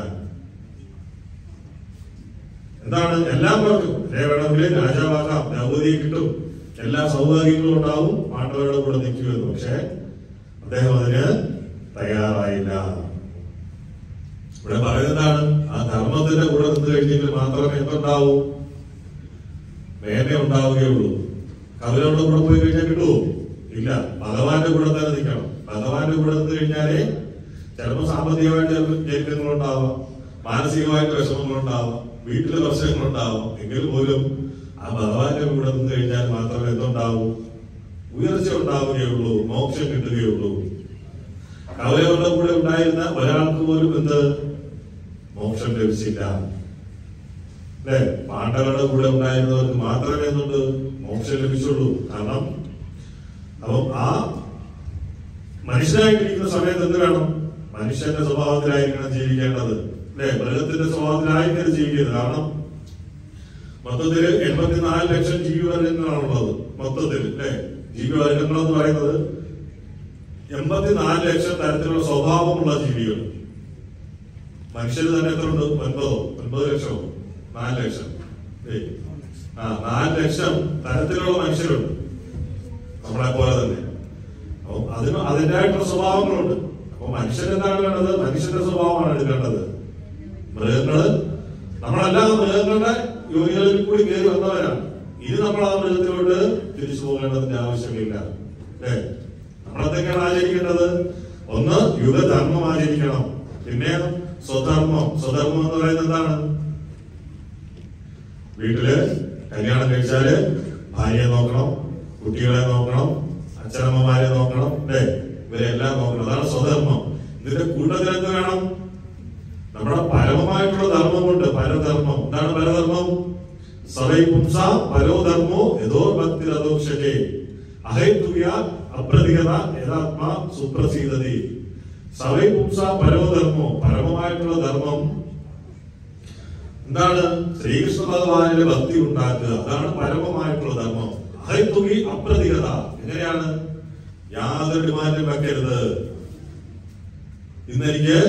എന്താണ് എല്ലാം പറഞ്ഞു എന്നെ വേണമെങ്കിൽ രാജാവാക്കാം ദ്രൗപതിയെ കിട്ടും എല്ലാ സൗഭാഗ്യങ്ങളും ഉണ്ടാവും പാണ്ഡവരുടെ കൂടെ നിൽക്കുമെന്ന് പക്ഷെ അദ്ദേഹം അതിന് തയ്യാറായില്ല ഇവിടെ പറയുന്നതാണ് ആ ധർമ്മത്തിന്റെ കൂടെ നിന്ന് കഴിഞ്ഞെങ്കിൽ മാത്രമേ എന്തുണ്ടാവൂ മേന്മ ഉണ്ടാവുകയുള്ളൂ കവിതയുടെ കൂടെ പോയി കഴിഞ്ഞാൽ കിട്ടുമോ ഇല്ല ഭഗവാന്റെ കൂടെ തന്നെ നിൽക്കണം ഭഗവാന്റെ കൂടെ നിന്ന് കഴിഞ്ഞാലേ ചിലപ്പോൾ സാമ്പത്തികമായിട്ട് ചിലപ്പോൾ ഞെരുക്കങ്ങളുണ്ടാവാം മാനസികമായിട്ട് വിഷമങ്ങളുണ്ടാവാം വീട്ടിലെ പ്രശ്നങ്ങളുണ്ടാവാം എങ്കിൽ പോലും ആ ഭഗവാന്റെ കൂടെ നിന്ന് കഴിഞ്ഞാൽ മാത്രമേ എന്തുണ്ടാവൂ ഉയർച്ച ഉണ്ടാവുകയുള്ളൂ മോക്ഷം കിട്ടുകയുള്ളൂ കവലകളുടെ കൂടെ ഉണ്ടായിരുന്ന ഒരാൾക്ക് പോലും എന്ത് മോക്ഷം ലഭിച്ചില്ല അല്ലെ പാണ്ഡവരുടെ കൂടെ ഉണ്ടായിരുന്നവർക്ക് മാത്രമേ എന്തുണ്ട് മോക്ഷം ലഭിച്ചുള്ളൂ കാരണം അപ്പം ആ മനുഷ്യനായിട്ടിരിക്കുന്ന സമയത്ത് എന്ത് വേണം മനുഷ്യന്റെ സ്വഭാവത്തിലായിരിക്കണം ജീവിക്കേണ്ടത് അല്ലെ മൃഗത്തിന്റെ സ്വഭാവത്തിലായിരിക്കണം ജീവിക്കുന്നത് കാരണം മൊത്തത്തില് എൺപത്തിനാല് ലക്ഷം ജീവിവർഗങ്ങളാണുള്ളത് മൊത്തത്തിൽ അല്ലെ ജീവിവർഗങ്ങൾ എന്ന് പറയുന്നത് എൺപത്തിനാല് ലക്ഷം തരത്തിലുള്ള സ്വഭാവമുള്ള ജീവികൾ മനുഷ്യർ തന്നെ എത്ര ഉണ്ട് ഒൻപതോ ഒൻപത് ലക്ഷമോ നാല് ലക്ഷം ഏയ്. ആ നാല് ലക്ഷം തരത്തിലുള്ള മനുഷ്യരുണ്ട് നമ്മളെ പോലെ തന്നെ അപ്പൊ അതിന് അതിൻ്റെതായിട്ടുള്ള സ്വഭാവങ്ങളുണ്ട് അപ്പൊ മനുഷ്യൻ എന്താണ് വേണ്ടത് മനുഷ്യന്റെ സ്വഭാവമാണ് എടുക്കേണ്ടത് മൃഗങ്ങള് നമ്മളെല്ലാം മൃഗങ്ങളുടെ യോനികളിൽ കൂടി കയറി വന്നവരാണ് ഇനി നമ്മൾ ആ മൃഗത്തിലോട്ട് തിരിച്ചു പോകേണ്ടതിന്റെ ആവശ്യമില്ല അല്ലേ നമ്മളെന്തൊക്കെയാണ് ആചരിക്കേണ്ടത് ഒന്ന് യുഗധർമ്മം ആചരിക്കണം പിന്നെ സ്വധർമ്മം സ്വധർമ്മം എന്ന് പറയുന്നത് എന്താണ് വീട്ടില് കല്യാണം കഴിച്ചാല് ഭാര്യയെ നോക്കണം കുട്ടികളെ നോക്കണം അച്ഛനമ്മമാരെ നോക്കണം അല്ലേ ഇവരെല്ലാം നോക്കണം അതാണ് സ്വധർമ്മം ഇതിന്റെ കൂട്ടത്തിൽ എന്ത് വേണം നമ്മുടെ പരമമായിട്ടുള്ള ധർമ്മമുണ്ട് പരധർമ്മം എന്താണ് പരധർമ്മം സവൈ പുംസ പരോധർമ്മോ യഥോ ഭക്തി രഥോക്ഷകേ അഹൈതുക അപ്രതികത യഥാത്മാ സുപ്രസീതതി സവൈ പുംസ പരോധർമ്മോ പരമമായിട്ടുള്ള ധർമ്മം എന്താണ് ശ്രീകൃഷ്ണ ഭഗവാനിലെ ഭക്തി ഉണ്ടാക്കുക അതാണ് പരമമായിട്ടുള്ള ധർമ്മം അഹൈതുകി അപ്രതികത എങ്ങനെയാണ് യാതൊരു ഡിമാൻഡും വെക്കരുത് ഇന്നെനിക്ക്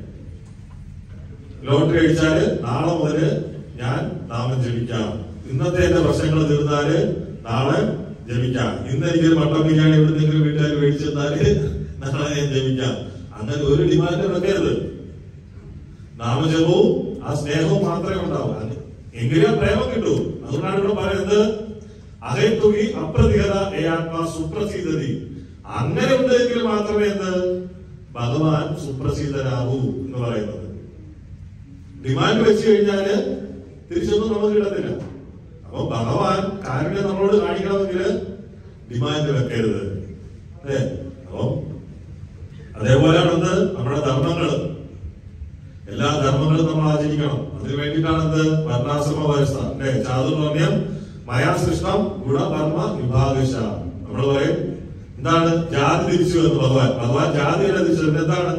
ലോട്ടറി അടിച്ചാല് നാളെ മുതല് ഞാൻ നാമം ജപിക്കാം ഇന്നത്തെ എന്റെ പ്രശ്നങ്ങൾ തീർന്നാല് നാളെ ജപിക്കാം ഇന്ന് എനിക്കൊരു മട്ടൻ ബിരിയാണി എവിടുന്നെങ്കിലും വീട്ടുകാർ മേടിച്ചെന്നാല് നാളെ ഞാൻ ജപിക്കാം അങ്ങനെ ഒരു ഡിമാൻഡ് വെക്കരുത് നാമജപവും ആ സ്നേഹവും മാത്രമേ ഉണ്ടാവൂ അത് എങ്കിലേ ആ പ്രേമം കിട്ടൂ അതുകൊണ്ടാണ് ഇവിടെ പറയുന്നത് അഹേതുകി അപ്രതിഹത ഏ ആത്മാ സുപ്രസീതതി അങ്ങനെ ഉണ്ടെങ്കിൽ മാത്രമേ എന്ത് ഭഗവാൻ സുപ്രസീതനാവൂ എന്ന് പറയുന്നത് ഡിമാൻഡ് വെച്ച് കഴിഞ്ഞാല് തിരിച്ചൊന്നും നമുക്ക് കിട്ടത്തില്ല അപ്പൊ ഭഗവാൻ കാരുണ്യം നമ്മളോട് കാണിക്കണമെങ്കിൽ ഡിമാൻഡ് വെക്കരുത് അല്ലേ അപ്പൊ അതേപോലെയാണ് എന്ത് നമ്മുടെ ധർമ്മങ്ങൾ എല്ലാ ധർമ്മങ്ങളും നമ്മൾ ആചരിക്കണം അതിന് വേണ്ടിയിട്ടാണ് എന്ത് വർണ്ണാശ്രമ വ്യവസ്ഥ അല്ലെ ചാതുർണ്യം മയാ സൃഷ്ടം ഗുണകർമ്മ വിഭാഗശ നമ്മൾ പറയും എന്താണ് ജാതി തിരിച്ചു എന്ന് ഭഗവാൻ ഭഗവാൻ ജാതിയല്ല തിരിച്ചു പിന്നെ എന്താണ്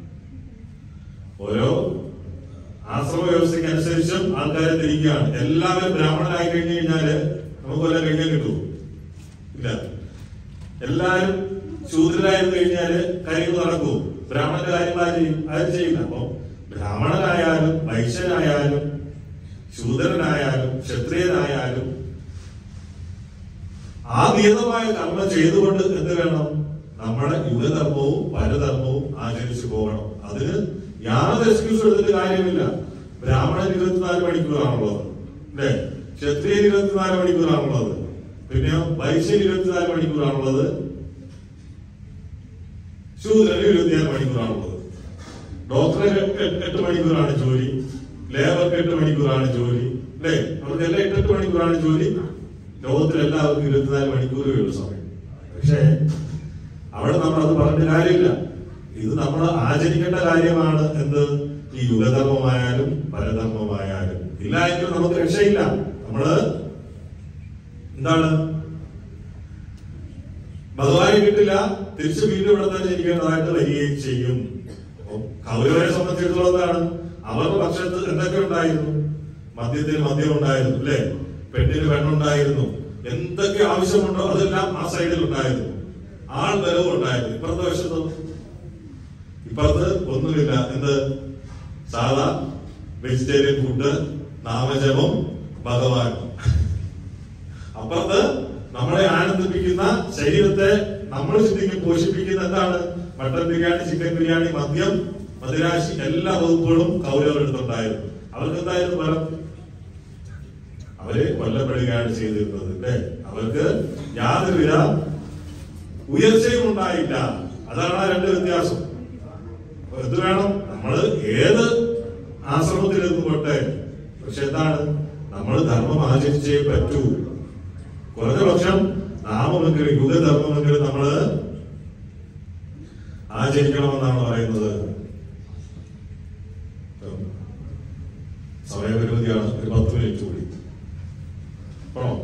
ഓരോ ആശ്രമ വ്യവസ്ഥയ്ക്ക് അനുസരിച്ചും ആൾക്കാരെ തിരിക്കുകയാണ് എല്ലാവരും ബ്രാഹ്മണരായി കഴിഞ്ഞു കഴിഞ്ഞാല് നമുക്ക് വല്ല കഴിക്കാൻ കിട്ടുമോ ഇല്ല എല്ലാരും ശൂദ്രരായിരുന്നു കഴിഞ്ഞാല് കാര്യങ്ങൾ നടക്കുമോ ബ്രാഹ്മണന്റെ കാര്യങ്ങൾ ആര് ചെയ്യും ആരും ചെയ്യില്ല അപ്പൊ ബ്രാഹ്മണനായാലും വൈശ്യനായാലും ശൂദ്രനായാലും ക്ഷത്രിയനായാലും ആ നിയതമായ കർമ്മം ചെയ്തുകൊണ്ട് എന്ത് വേണം നമ്മുടെ യുഗധർമ്മവും പരധർമ്മവും ആചരിച്ചു പോകണം അതിന് യാതൊരു എക്സ്ക്യൂസ് എടുത്തിട്ട് കാര്യമില്ല ബ്രാഹ്മണൻ ഇരുപത്തിനാല് മണിക്കൂറാണുള്ളത് അല്ലേ ക്ഷത്രിയൻ ഇരുപത്തിനാല് മണിക്കൂറാണുള്ളത് പിന്നെ വൈശ്യൻ ഇരുപത്തിനാല് മണിക്കൂറാണുള്ളത് ശൂദ്രന് ഇരുപത്തിനാല് മണിക്കൂറാണുള്ളത് ഡോക്ടറെ എട്ട് മണിക്കൂറാണ് ജോലി ലേബർക്ക് എട്ട് മണിക്കൂറാണ് ജോലി അല്ലേ അവർക്കെല്ലാം എട്ടെട്ട് മണിക്കൂറാണ് ജോലി ലോകത്തിൽ എല്ലാവർക്കും ഇരുപത്തിനാല് മണിക്കൂറേ ഉള്ളൂ സമയം പക്ഷേ അവിടെ നമ്മൾ അത് പറഞ്ഞ കാര്യമില്ല ഇത് നമ്മൾ ആചരിക്കേണ്ട കാര്യമാണ് എന്ത് ഈ യുഗധർമ്മമായാലും പരധർമ്മമായാലും ഇല്ല എങ്കിൽ നമുക്ക് രക്ഷയില്ല നമ്മള് എന്താണ് ഭഗവാനെ കിട്ടില്ല തിരിച്ച് വീണ്ടും ഇവിടെ തന്നെ ഇരിക്കേണ്ടതായിട്ട് വരികയും ചെയ്യും അപ്പം കൗരവരെ സംബന്ധിച്ചിടത്തോളം എന്താണ് അവരുടെ പക്ഷത്ത് എന്തൊക്കെ ഉണ്ടായിരുന്നു മദ്യത്തിന് മദ്യം ഉണ്ടായിരുന്നു അല്ലെ പെണ്ണിന് പെണ്ണുണ്ടായിരുന്നു എന്തൊക്കെ ആവശ്യമുണ്ടോ അതെല്ലാം ആ സൈഡിൽ ഉണ്ടായിരുന്നു ആൾ ബലവും ഉണ്ടായിരുന്നു ഇപ്പുറത്തെ വശത്തോ ഇപ്പുറത്ത് ഒന്നുമില്ല എന്ത് സാധാ വെജിറ്റേറിയൻ ഫുഡ് നാമജപം ഭഗവാൻ അപ്പുറത്ത് നമ്മളെ ആനന്ദിപ്പിക്കുന്ന ശരീരത്തെ നമ്മൾ ചിന്തിക്കും പോഷിപ്പിക്കുന്ന എന്താണ് മട്ടൻ ബിരിയാണി ചിക്കൻ ബിരിയാണി മദ്യം മദിരാശി എല്ലാ വകുപ്പുകളും കൗരവരെടുത്തുണ്ടായിരുന്നു അവർക്ക് എന്തായിരുന്നു ഫലം അവര് കൊല്ലപ്പെടുകയാണ് ചെയ്തിരുന്നത് അല്ലേ അവർക്ക് യാതൊരുവിധ ഉയർച്ചയും ഉണ്ടായില്ല അതാണ് ആ രണ്ട് വ്യത്യാസം അപ്പൊ എന്ത് വേണം നമ്മള് ഏത് ആശ്രമത്തിലേക്ക് പോട്ടെ പക്ഷെ എന്താണ് നമ്മൾ ധർമ്മം ആചരിച്ചേ പറ്റൂ കുറഞ്ഞ പക്ഷം നാമമെങ്കിലും യുഗധർമ്മമെങ്കിലും നമ്മള് ആചരിക്കണമെന്നാണ് പറയുന്നത് സമയപരിമിതിയാണ് ഒരു പത്ത് മിനിറ്റ് കൂടി പോണോ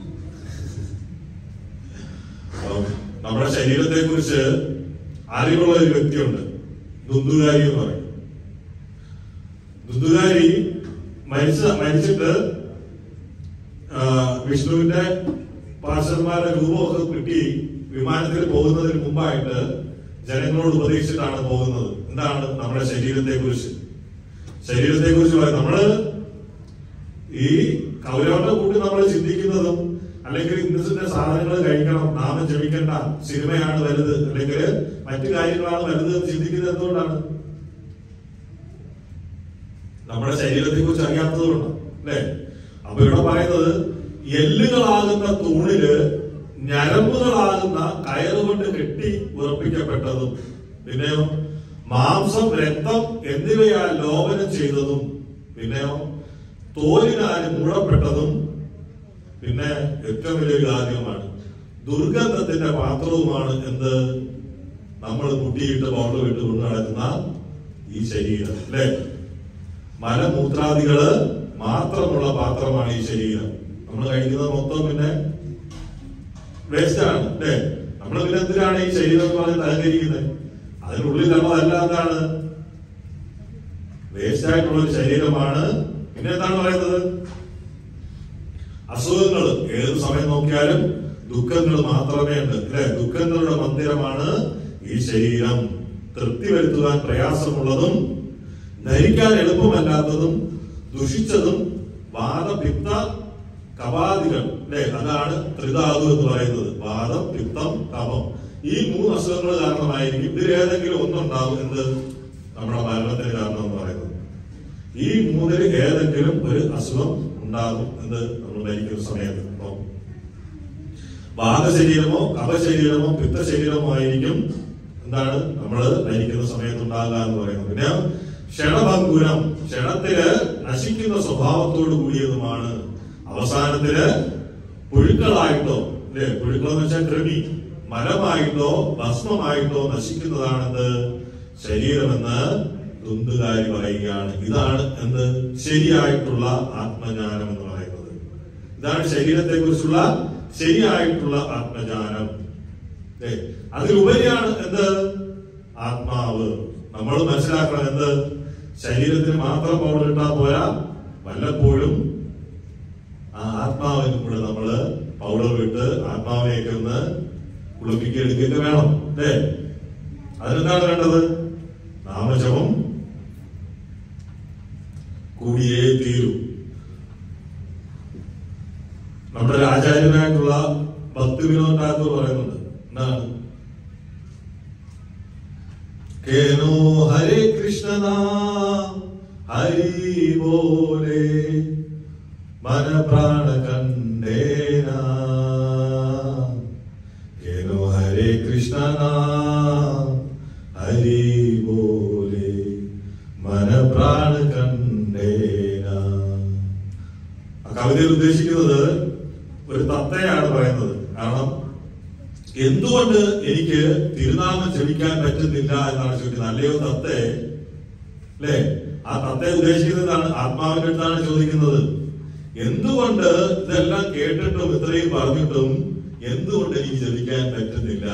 അപ്പം നമ്മുടെ ശരീരത്തെ കുറിച്ച് അറിവുള്ള ഒരു വ്യക്തിയുണ്ട് ദുന്ദുകാരി എന്ന് പറയും ദുന്ദുകാരി മരിച്ച മരിച്ചിട്ട് ആ, വിഷ്ണുവിന്റെ പാർഷന്മാരുടെ രൂപമൊക്കെ കിട്ടി വിമാനത്തിൽ പോകുന്നതിന് മുമ്പായിട്ട് ജനങ്ങളോട് ഉപദേശിച്ചിട്ടാണ് പോകുന്നത് എന്താണ് നമ്മുടെ ശരീരത്തെ കുറിച്ച് ശരീരത്തെ കുറിച്ച് പറയും നമ്മള് ഈ കൗരവന്റെ കൂട്ടി നമ്മൾ ചിന്തിക്കുന്നതും അല്ലെങ്കിൽ ഇന്നത്തെ സാധനങ്ങൾ കഴിക്കണം നാമം ജപിക്കേണ്ട സിനിമയാണ് വലുത് അല്ലെങ്കിൽ മറ്റു കാര്യങ്ങളാണ് വലുത് എന്ന് ചിന്തിക്കുന്നത് എന്തുകൊണ്ടാണ് നമ്മുടെ ശരീരത്തെ കുറിച്ച് അറിയാത്തതുകൊണ്ട് അല്ലേ അപ്പൊ ഇവിടെ പറയുന്നത് എല്ലുകളാകുന്ന തൂണില് ഞരമ്പുകളാകുന്ന കയറുകൊണ്ട് കെട്ടി ഉറപ്പിക്കപ്പെട്ടതും പിന്നെയോ മാംസം രക്തം എന്നിവയാൽ ലോപനം ചെയ്തതും പിന്നെയോ തോലിനാൽ മൂടപ്പെട്ടതും പിന്നെ ഏറ്റവും വലിയൊരു കാര്യമാണ് ദുർഗന്ധത്തിന്റെ പാത്രവുമാണ് എന്ത് നമ്മൾ കുട്ടിയിട്ട് ബോർഡ് വിട്ട് കൊണ്ട് നടക്കുന്ന ഈ ശരീരം അല്ലേ മലമൂത്രാദികള് മാത്രമുള്ള പാത്രമാണ് ഈ ശരീരം നമ്മൾ കഴിക്കുന്നത് മൊത്തം പിന്നെ വേസ്റ്റ് ആണ് അല്ലേ നമ്മൾ പിന്നെ എന്തിനാണ് ഈ ശരീരം എന്ന് പറഞ്ഞ് അലങ്കരിക്കുന്നത് അതിനുള്ളിൽ നമ്മളതല്ല എന്താണ് വേസ്റ്റ് ആയിട്ടുള്ള ഒരു ശരീരമാണ് പിന്നെ എന്താണ് പറയുന്നത് അസുഖങ്ങൾ ഏത് സമയം നോക്കിയാലും ദുഃഖങ്ങൾ മാത്രമേ ഉണ്ട് അല്ലെ ദുഃഖങ്ങളുടെ മന്ദിരമാണ് ഈ ശരീരം തൃപ്തി വരുത്തുവാൻ പ്രയാസമുള്ളതും ധരിക്കാൻ എളുപ്പമല്ലാത്തതും ദുഷിച്ചതും വാദപിത്ത കപാദികൾ അല്ലെ അതാണ് ത്രിധാതു എന്ന് പറയുന്നത് വാദം പിത്തം കപം ഈ മൂന്ന് അസുഖങ്ങൾ കാരണമായിരിക്കും ഇതിലേതെങ്കിലും ഒന്നുണ്ടാവും എന്ത് നമ്മുടെ മരണത്തിന് കാരണം എന്ന് പറയുന്നത് ഈ മൂന്നിൽ ഏതെങ്കിലും ഒരു അസുഖം ഉണ്ടാകും എന്ന് നമ്മൾ മരിക്കുന്ന സമയത്ത് അപ്പം വാദശരീരമോ കഫശരീരമോ പിത്തശരീരമോ ആയിരിക്കും എന്താണ് നമ്മൾ മരിക്കുന്ന സമയത്ത് ഉണ്ടാകുക എന്ന് പറയുന്നത് പിന്നെ ക്ഷണഭങ്കുരം ക്ഷണത്തില് നശിക്കുന്ന സ്വഭാവത്തോട് കൂടിയതുമാണ് അവസാനത്തില് പുഴുക്കളായിട്ടോ അല്ലെ പുഴുക്കൾ എന്ന് വെച്ചാൽ കൃമി മലമായിട്ടോ ഭസ്മമായിട്ടോ നശിക്കുന്നതാണെന്ന് ശരീരമെന്ന് തുന്തുകാരി പറയുകയാണ് ഇതാണ് എന്ത് ശരിയായിട്ടുള്ള ആത്മജ്ഞാനം എന്ന് പറയുന്നത് ഇതാണ് ശരീരത്തെ കുറിച്ചുള്ള ശരിയായിട്ടുള്ള ആത്മജ്ഞാനം ഏ, അതിലുപരിയാണ് എന്ത് ആത്മാവ് നമ്മൾ മനസ്സിലാക്കണം എന്ത് ശരീരത്തിന് മാത്രം പൗഡർ ഇട്ടാൽ പോരാ വല്ലപ്പോഴും ആ ആത്മാവിനും കൂടെ നമ്മള് പൗഡർ ഇട്ട് ആത്മാവിനെയൊക്കെ ഒന്ന് കുളിപ്പിക്കുക എടുക്കുകയൊക്കെ വേണം അല്ലേ അതിനെന്താണ് വേണ്ടത് നാമജപം കൂടിയേ തീരൂ നമ്മുടെ ഒരു ആചാര്യനായിട്ടുള്ള ഭക്തി വിനോദ് ഠാക്കൂർ പറയുന്നുണ്ട് എന്താണ് കേനോ ഹരേ കൃഷ്ണ നാം ഹരി ബോലെ മന പ്രാണ കണ്ടേന കേനോ ഹരേ കൃഷ്ണ നാം ഹരി ബോലെ മന പ്രാണ കണ്ടേന ആ കവിതയിൽ ഉദ്ദേശിക്കുന്നത് ഒരു തത്തയാണ് പറയുന്നത് കാരണം എന്തുകൊണ്ട് എനിക്ക് തിരുനാമം ജപിക്കാൻ പറ്റുന്നില്ല എന്നാണ് ചോദിക്കുന്നത് അല്ലയോ തത്തെ അല്ലേ ആ തത്തെ ഉദ്ദേശിക്കുന്നതാണ് ആത്മാവിന്റെ അടുത്താണ് ചോദിക്കുന്നത് എന്തുകൊണ്ട് ഇതെല്ലാം കേട്ടിട്ടും ഇത്രയും പറഞ്ഞിട്ടും എന്തുകൊണ്ട് എനിക്ക് ജപിക്കാൻ പറ്റുന്നില്ല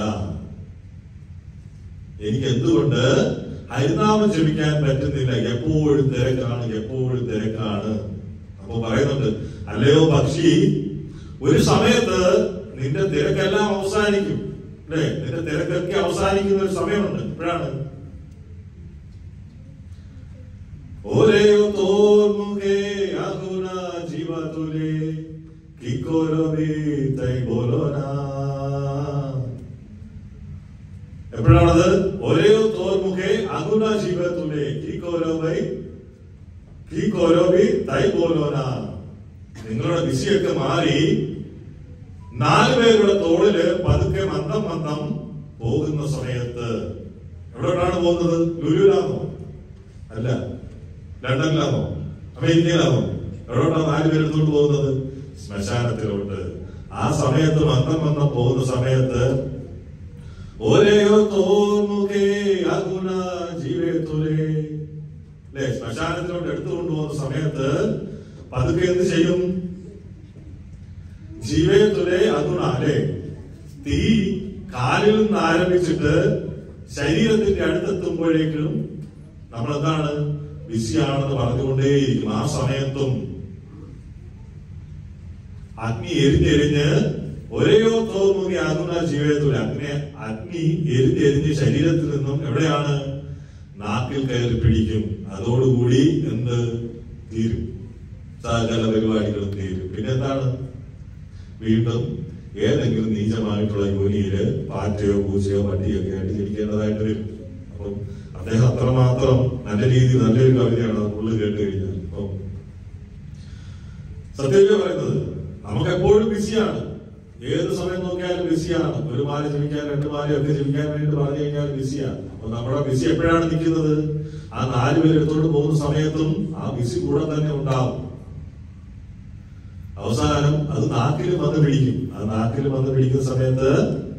എനിക്ക് എന്തുകൊണ്ട് ഹരിനാമം ജപിക്കാൻ പറ്റുന്നില്ല എപ്പോഴും തിരക്കാണ് എപ്പോഴും തിരക്കാണ് അപ്പൊ പറയുന്നുണ്ട് അല്ലയോ പക്ഷി ഒരു സമയത്ത് നിന്റെ തിരക്കെല്ലാം അവസാനിക്കും അല്ലേ നിന്റെ തിരക്കൊക്കെ അവസാനിക്കുന്ന ഒരു സമയമുണ്ട് എപ്പോഴാണ് ഓരയോ തോർമുഖേ അഹുന ജീവതുലേ കിക്കോരവി തൈ ബോലോനാ എപ്പോഴാണത് ഓരോ തോർമുഖേ അഗുണ ജീവത്തുലേ കി കോരോബൈ കി കോരോബി തൈ പോലോന നിങ്ങളുടെ ദിശയൊക്കെ മാറി നാല് പേരുടെ തോളില് പതുക്കെ മന്ദം മന്ദം പോകുന്ന സമയത്ത് എവിടോട്ടാണ് പോകുന്നത് ലുലുലാണോ അല്ല ലണ്ടനിലാണോ അമേരിക്കയിലാണോ എവിടോട്ടാണ് നാല് പേരെടുത്തോണ്ട് പോകുന്നത് ശ്മശാനത്തിലോട്ട് ആ സമയത്ത് മന്ദം മന്ദം പോകുന്ന സമയത്ത് ഓരയോ തോന്നുകേ അഗുണ ജീവേത്തുലേ അല്ലെ ശ്മശാനത്തിലോട്ട് എടുത്തു കൊണ്ടുപോകുന്ന സമയത്ത് പതുക്കെ എന്ത് ചെയ്യും ജീവേത്തുലേ അഗുണ അല്ലെ തീ കാലിൽ നിന്ന് ആരംഭിച്ചിട്ട് ശരീരത്തിന്റെ അടുത്തെത്തുമ്പോഴേക്കും നമ്മൾ എന്താണ് ബിസിയാണെന്ന് പറഞ്ഞുകൊണ്ടേയിരിക്കും ആ സമയത്തും അഗ്നി എരിഞ്ഞെരിഞ്ഞ് ഒരേയോ തോന്നുന്ന ആകുന്ന ജീവിതത്തിൽ അഗ്നി അഗ്നി എരിഞ്ഞെരിഞ്ഞ് ശരീരത്തിൽ നിന്നും എവിടെയാണ് നാക്കിൽ കയറി പിടിക്കും അതോടുകൂടി എന്ത് തീരും സകല പരിപാടികളും തീരും പിന്നെ എന്താണ് വീണ്ടും ഏതെങ്കിലും നീചമായിട്ടുള്ള യോനിയില് പാറ്റയോ പൂച്ചയോ പട്ടിയോ ഒക്കെ ആയിട്ട് ജനിക്കേണ്ടതായിട്ട് വരും അപ്പം അദ്ദേഹം അത്രമാത്രം നല്ല രീതിയിൽ നല്ലൊരു കവിതയാണ് ഉള്ളു കേട്ട് കഴിഞ്ഞാൽ അപ്പം സത്യമല്ലേ പറയുന്നത് നമുക്ക് എപ്പോഴും ബിസിയാണ് ഏത് സമയം നോക്കിയാലും ബിസിയാണ് ഒരു മാല ജപിക്കാൻ രണ്ട് മാലയൊക്കെ ജപിക്കാൻ വേണ്ടി പറഞ്ഞു കഴിഞ്ഞാൽ ബിസിയാണ് അപ്പൊ നമ്മുടെ ബിസി എപ്പോഴാണ് നിൽക്കുന്നത് ആ നാല് പേര് എടുത്തോണ്ട് പോകുന്ന സമയത്തും ആ ബിസി കൂടെ തന്നെ ഉണ്ടാവും അവസാനം അത് നാക്കിൽ വന്ന് പിടിക്കും ആ നാക്കിൽ വന്ന് പിടിക്കുന്ന സമയത്ത്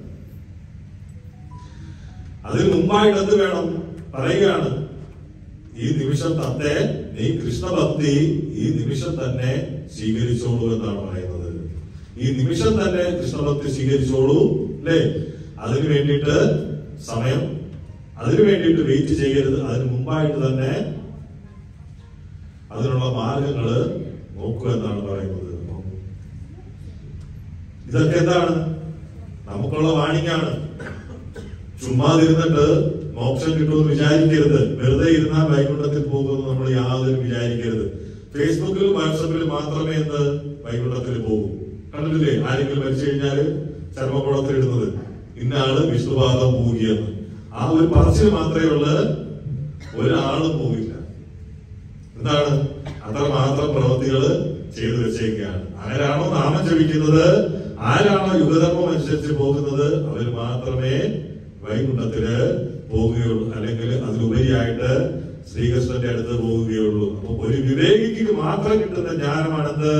അതിന് മുമ്പായിട്ട് എന്ത് വേണം പറയുകയാണ് ഈ നിമിഷം തത്തെ നീ കൃഷ്ണഭക്തി ഈ നിമിഷം തന്നെ സ്വീകരിച്ചോളൂ എന്നാണ് പറയുന്നത് ഈ നിമിഷം തന്നെ കൃഷ്ണഭക്തി സ്വീകരിച്ചോളൂ അല്ലേ അതിനു വേണ്ടിയിട്ട് സമയം അതിനു വേണ്ടിയിട്ട് വെയിറ്റ് ചെയ്യരുത് അതിന് മുമ്പായിട്ട് തന്നെ അതിനുള്ള മാർഗങ്ങള് നോക്കുക എന്നാണ് പറയുന്നത് അപ്പം ഇതൊക്കെ എന്താണ് നമുക്കുള്ള വാണിംഗാണ് ചുമ്മാതിരുന്നിട്ട് മോക്ഷം കിട്ടുമെന്ന് വിചാരിക്കരുത് വെറുതെ ഇരുന്നാൽ വൈകുണ്ഠത്തിൽ പോകുമെന്ന് നമ്മൾ യാതൊരു വിചാരിക്കരുത് ഫേസ്ബുക്കിലും വാട്സപ്പിലും മാത്രമേ എന്ത് വൈകുണ്ഠത്തിൽ പോകും കണ്ടിട്ടില്ലേ ആരെങ്കിലും മരിച്ചു കഴിഞ്ഞാല് ചർമ്മക്കുളത്തിൽ ഇടുന്നത് ഇന്ന ആള് വിഷ്ണുപാദം പോവുകയെന്ന് ആ ഒരു പറച്ചിൽ മാത്രമേ ഉള്ളു ഒരാളും പോകില്ല എന്താണ് അത്രമാത്രം പ്രവൃത്തികൾ ചെയ്തു വെച്ചേക്കുകയാണ് ആരാണോ നാമം ജപിക്കുന്നത് ആരാണോ യുഗധർമ്മം അനുസരിച്ച് പോകുന്നത് അവർ മാത്രമേ വൈകുണ്ഠത്തില് പോവുകയുള്ളൂ അല്ലെങ്കിൽ അതിലുപരിയായിട്ട് ശ്രീകൃഷ്ണന്റെ അടുത്ത് പോവുകയുള്ളൂ അപ്പൊ ഒരു വിവേകിക്ക് മാത്രം കിട്ടുന്ന ജ്ഞാനമാണെന്ത്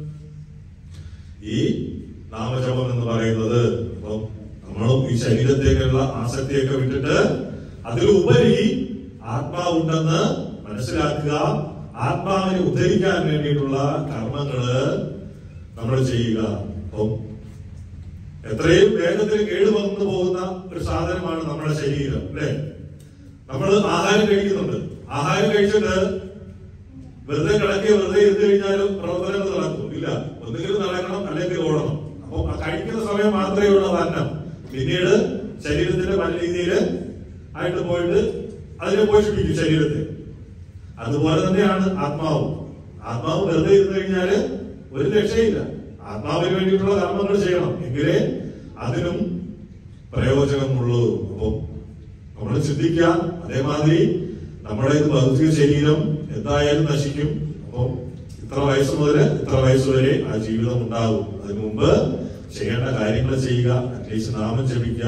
ഈ നാമജപം എന്ന് പറയുന്നത് അപ്പം നമ്മളും ഈ ശരീരത്തേക്കുള്ള ആസക്തിയൊക്കെ വിട്ടിട്ട് അതിലുപരി ആത്മാവുണ്ടെന്ന് മനസ്സിലാക്കുക ആത്മാവിനെ ഉദ്ധരിക്കാൻ വേണ്ടിയിട്ടുള്ള കർമ്മങ്ങള് നമ്മൾ ചെയ്യുക അപ്പം എത്രയും വേഗത്തിൽ കേടുവന്നു പോകുന്ന ഒരു സാധനമാണ് നമ്മുടെ ശരീരം അല്ലെ നമ്മൾ ആഹാരം കഴിക്കുന്നുണ്ട് ആഹാരം കഴിച്ചിട്ട് വെറുതെ കിടക്കി വെറുതെ ഇരുന്ന് കഴിഞ്ഞാലും പ്രവർത്തനങ്ങൾ നടക്കും ഇല്ല ഒന്നുകിൽ നടക്കണം അല്ലെങ്കിൽ ഓടണം അപ്പൊ ആ കഴിക്കുന്ന സമയം മാത്രമേ ഉള്ളൂ അന്നം പിന്നീട് ശരീരത്തിന്റെ പല രീതിയിൽ ആയിട്ട് പോയിട്ട് അതിനെ പോഷിപ്പിക്കും ശരീരത്തെ അതുപോലെ തന്നെയാണ് ആത്മാവും ആത്മാവ് വെറുതെ ഇരുന്ന് കഴിഞ്ഞാല് ഒരു രക്ഷയില്ല ആത്മാവിന് വേണ്ടിയിട്ടുള്ള കർമ്മങ്ങൾ ചെയ്യണം എങ്കിലേ അതിനും പ്രയോജനമുള്ളൂ അപ്പൊ നമ്മൾ ചിന്തിക്കുക അതേമാതിരി നമ്മുടെ ഇത് ഭൗതിക ശരീരം എന്തായാലും നശിക്കും അപ്പൊ ഇത്ര വയസ്സ് മുതൽ ഇത്ര വയസ്സ് വരെ ആ ജീവിതം ഉണ്ടാകും അതിനു മുമ്പ് ചെയ്യേണ്ട കാര്യങ്ങൾ ചെയ്യുക അറ്റ്ലീസ്റ്റ് നാമം ജപിക്കുക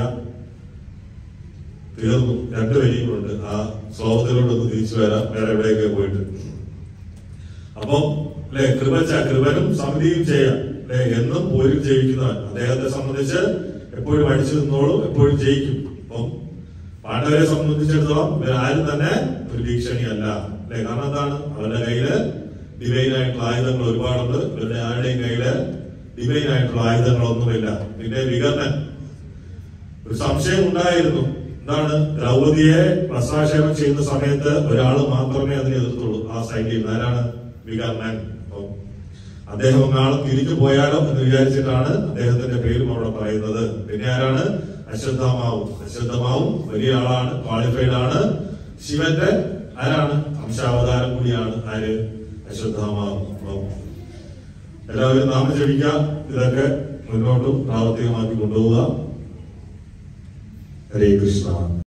തീർന്നു രണ്ട് വരികളുണ്ട് ആ ശ്ലോകത്തിലോട്ടൊന്ന് തിരിച്ചു വരാം വേറെ എവിടെയൊക്കെ പോയിട്ട് അപ്പം അല്ലെ കൃപച്ച കൃപനും സമിതിയും ചെയ്യാം അല്ലെ എന്നും പോരും ജയിക്കുന്നവൻ അദ്ദേഹത്തെ സംബന്ധിച്ച് എപ്പോഴും അടിച്ചു നിന്നോളും എപ്പോഴും ജയിക്കും അപ്പം പാണ്ഡവരെ സംബന്ധിച്ചിടത്തോളം ഇവരാരും തന്നെ ഒരു ഭീഷണിയല്ല അല്ലെ കാരണം എന്താണ് അവരുടെ കയ്യില് ഡിവൈൻ ആയിട്ടുള്ള ആയുധങ്ങൾ ഒരുപാടുണ്ട് ഇവരുടെ ആരുടെയും കയ്യില് ഡിവൈൻ ആയിട്ടുള്ള ആയുധങ്ങളൊന്നുമില്ല പിന്നെ വികർണൻ ഒരു സംശയം ഉണ്ടായിരുന്നു എന്താണ് ദ്രൗപതിയെ വസ്ത്രാക്ഷേപം ചെയ്യുന്ന സമയത്ത് ഒരാൾ മാത്രമേ അതിനെ എതിർത്തുള്ളൂ ആ സൈഡിൽ നിന്ന് ആരാണ് വികർണൻ അപ്പം അദ്ദേഹം ഒന്നാളും തിരിഞ്ഞു പോയാലോ എന്ന് വിചാരിച്ചിട്ടാണ് അദ്ദേഹത്തിന്റെ പേരും അവിടെ പറയുന്നത് പിന്നെ ആരാണ് അശ്വത്ഥമാവും അശ്വത്ഥമാവും വലിയ ആളാണ് ക്വാളിഫൈഡ് ആണ് ശിവന്റെ ആരാണ് അംശാവതാരം കൂടിയാണ് ആര് അശ്വത്ഥമാവും അപ്പം എല്ലാവരും നാമം ജപിക്കുക ഇതൊക്കെ മുന്നോട്ട് പ്രാവർത്തികമാക്കി കൊണ്ടുപോവുക ഹരേ കൃഷ്ണ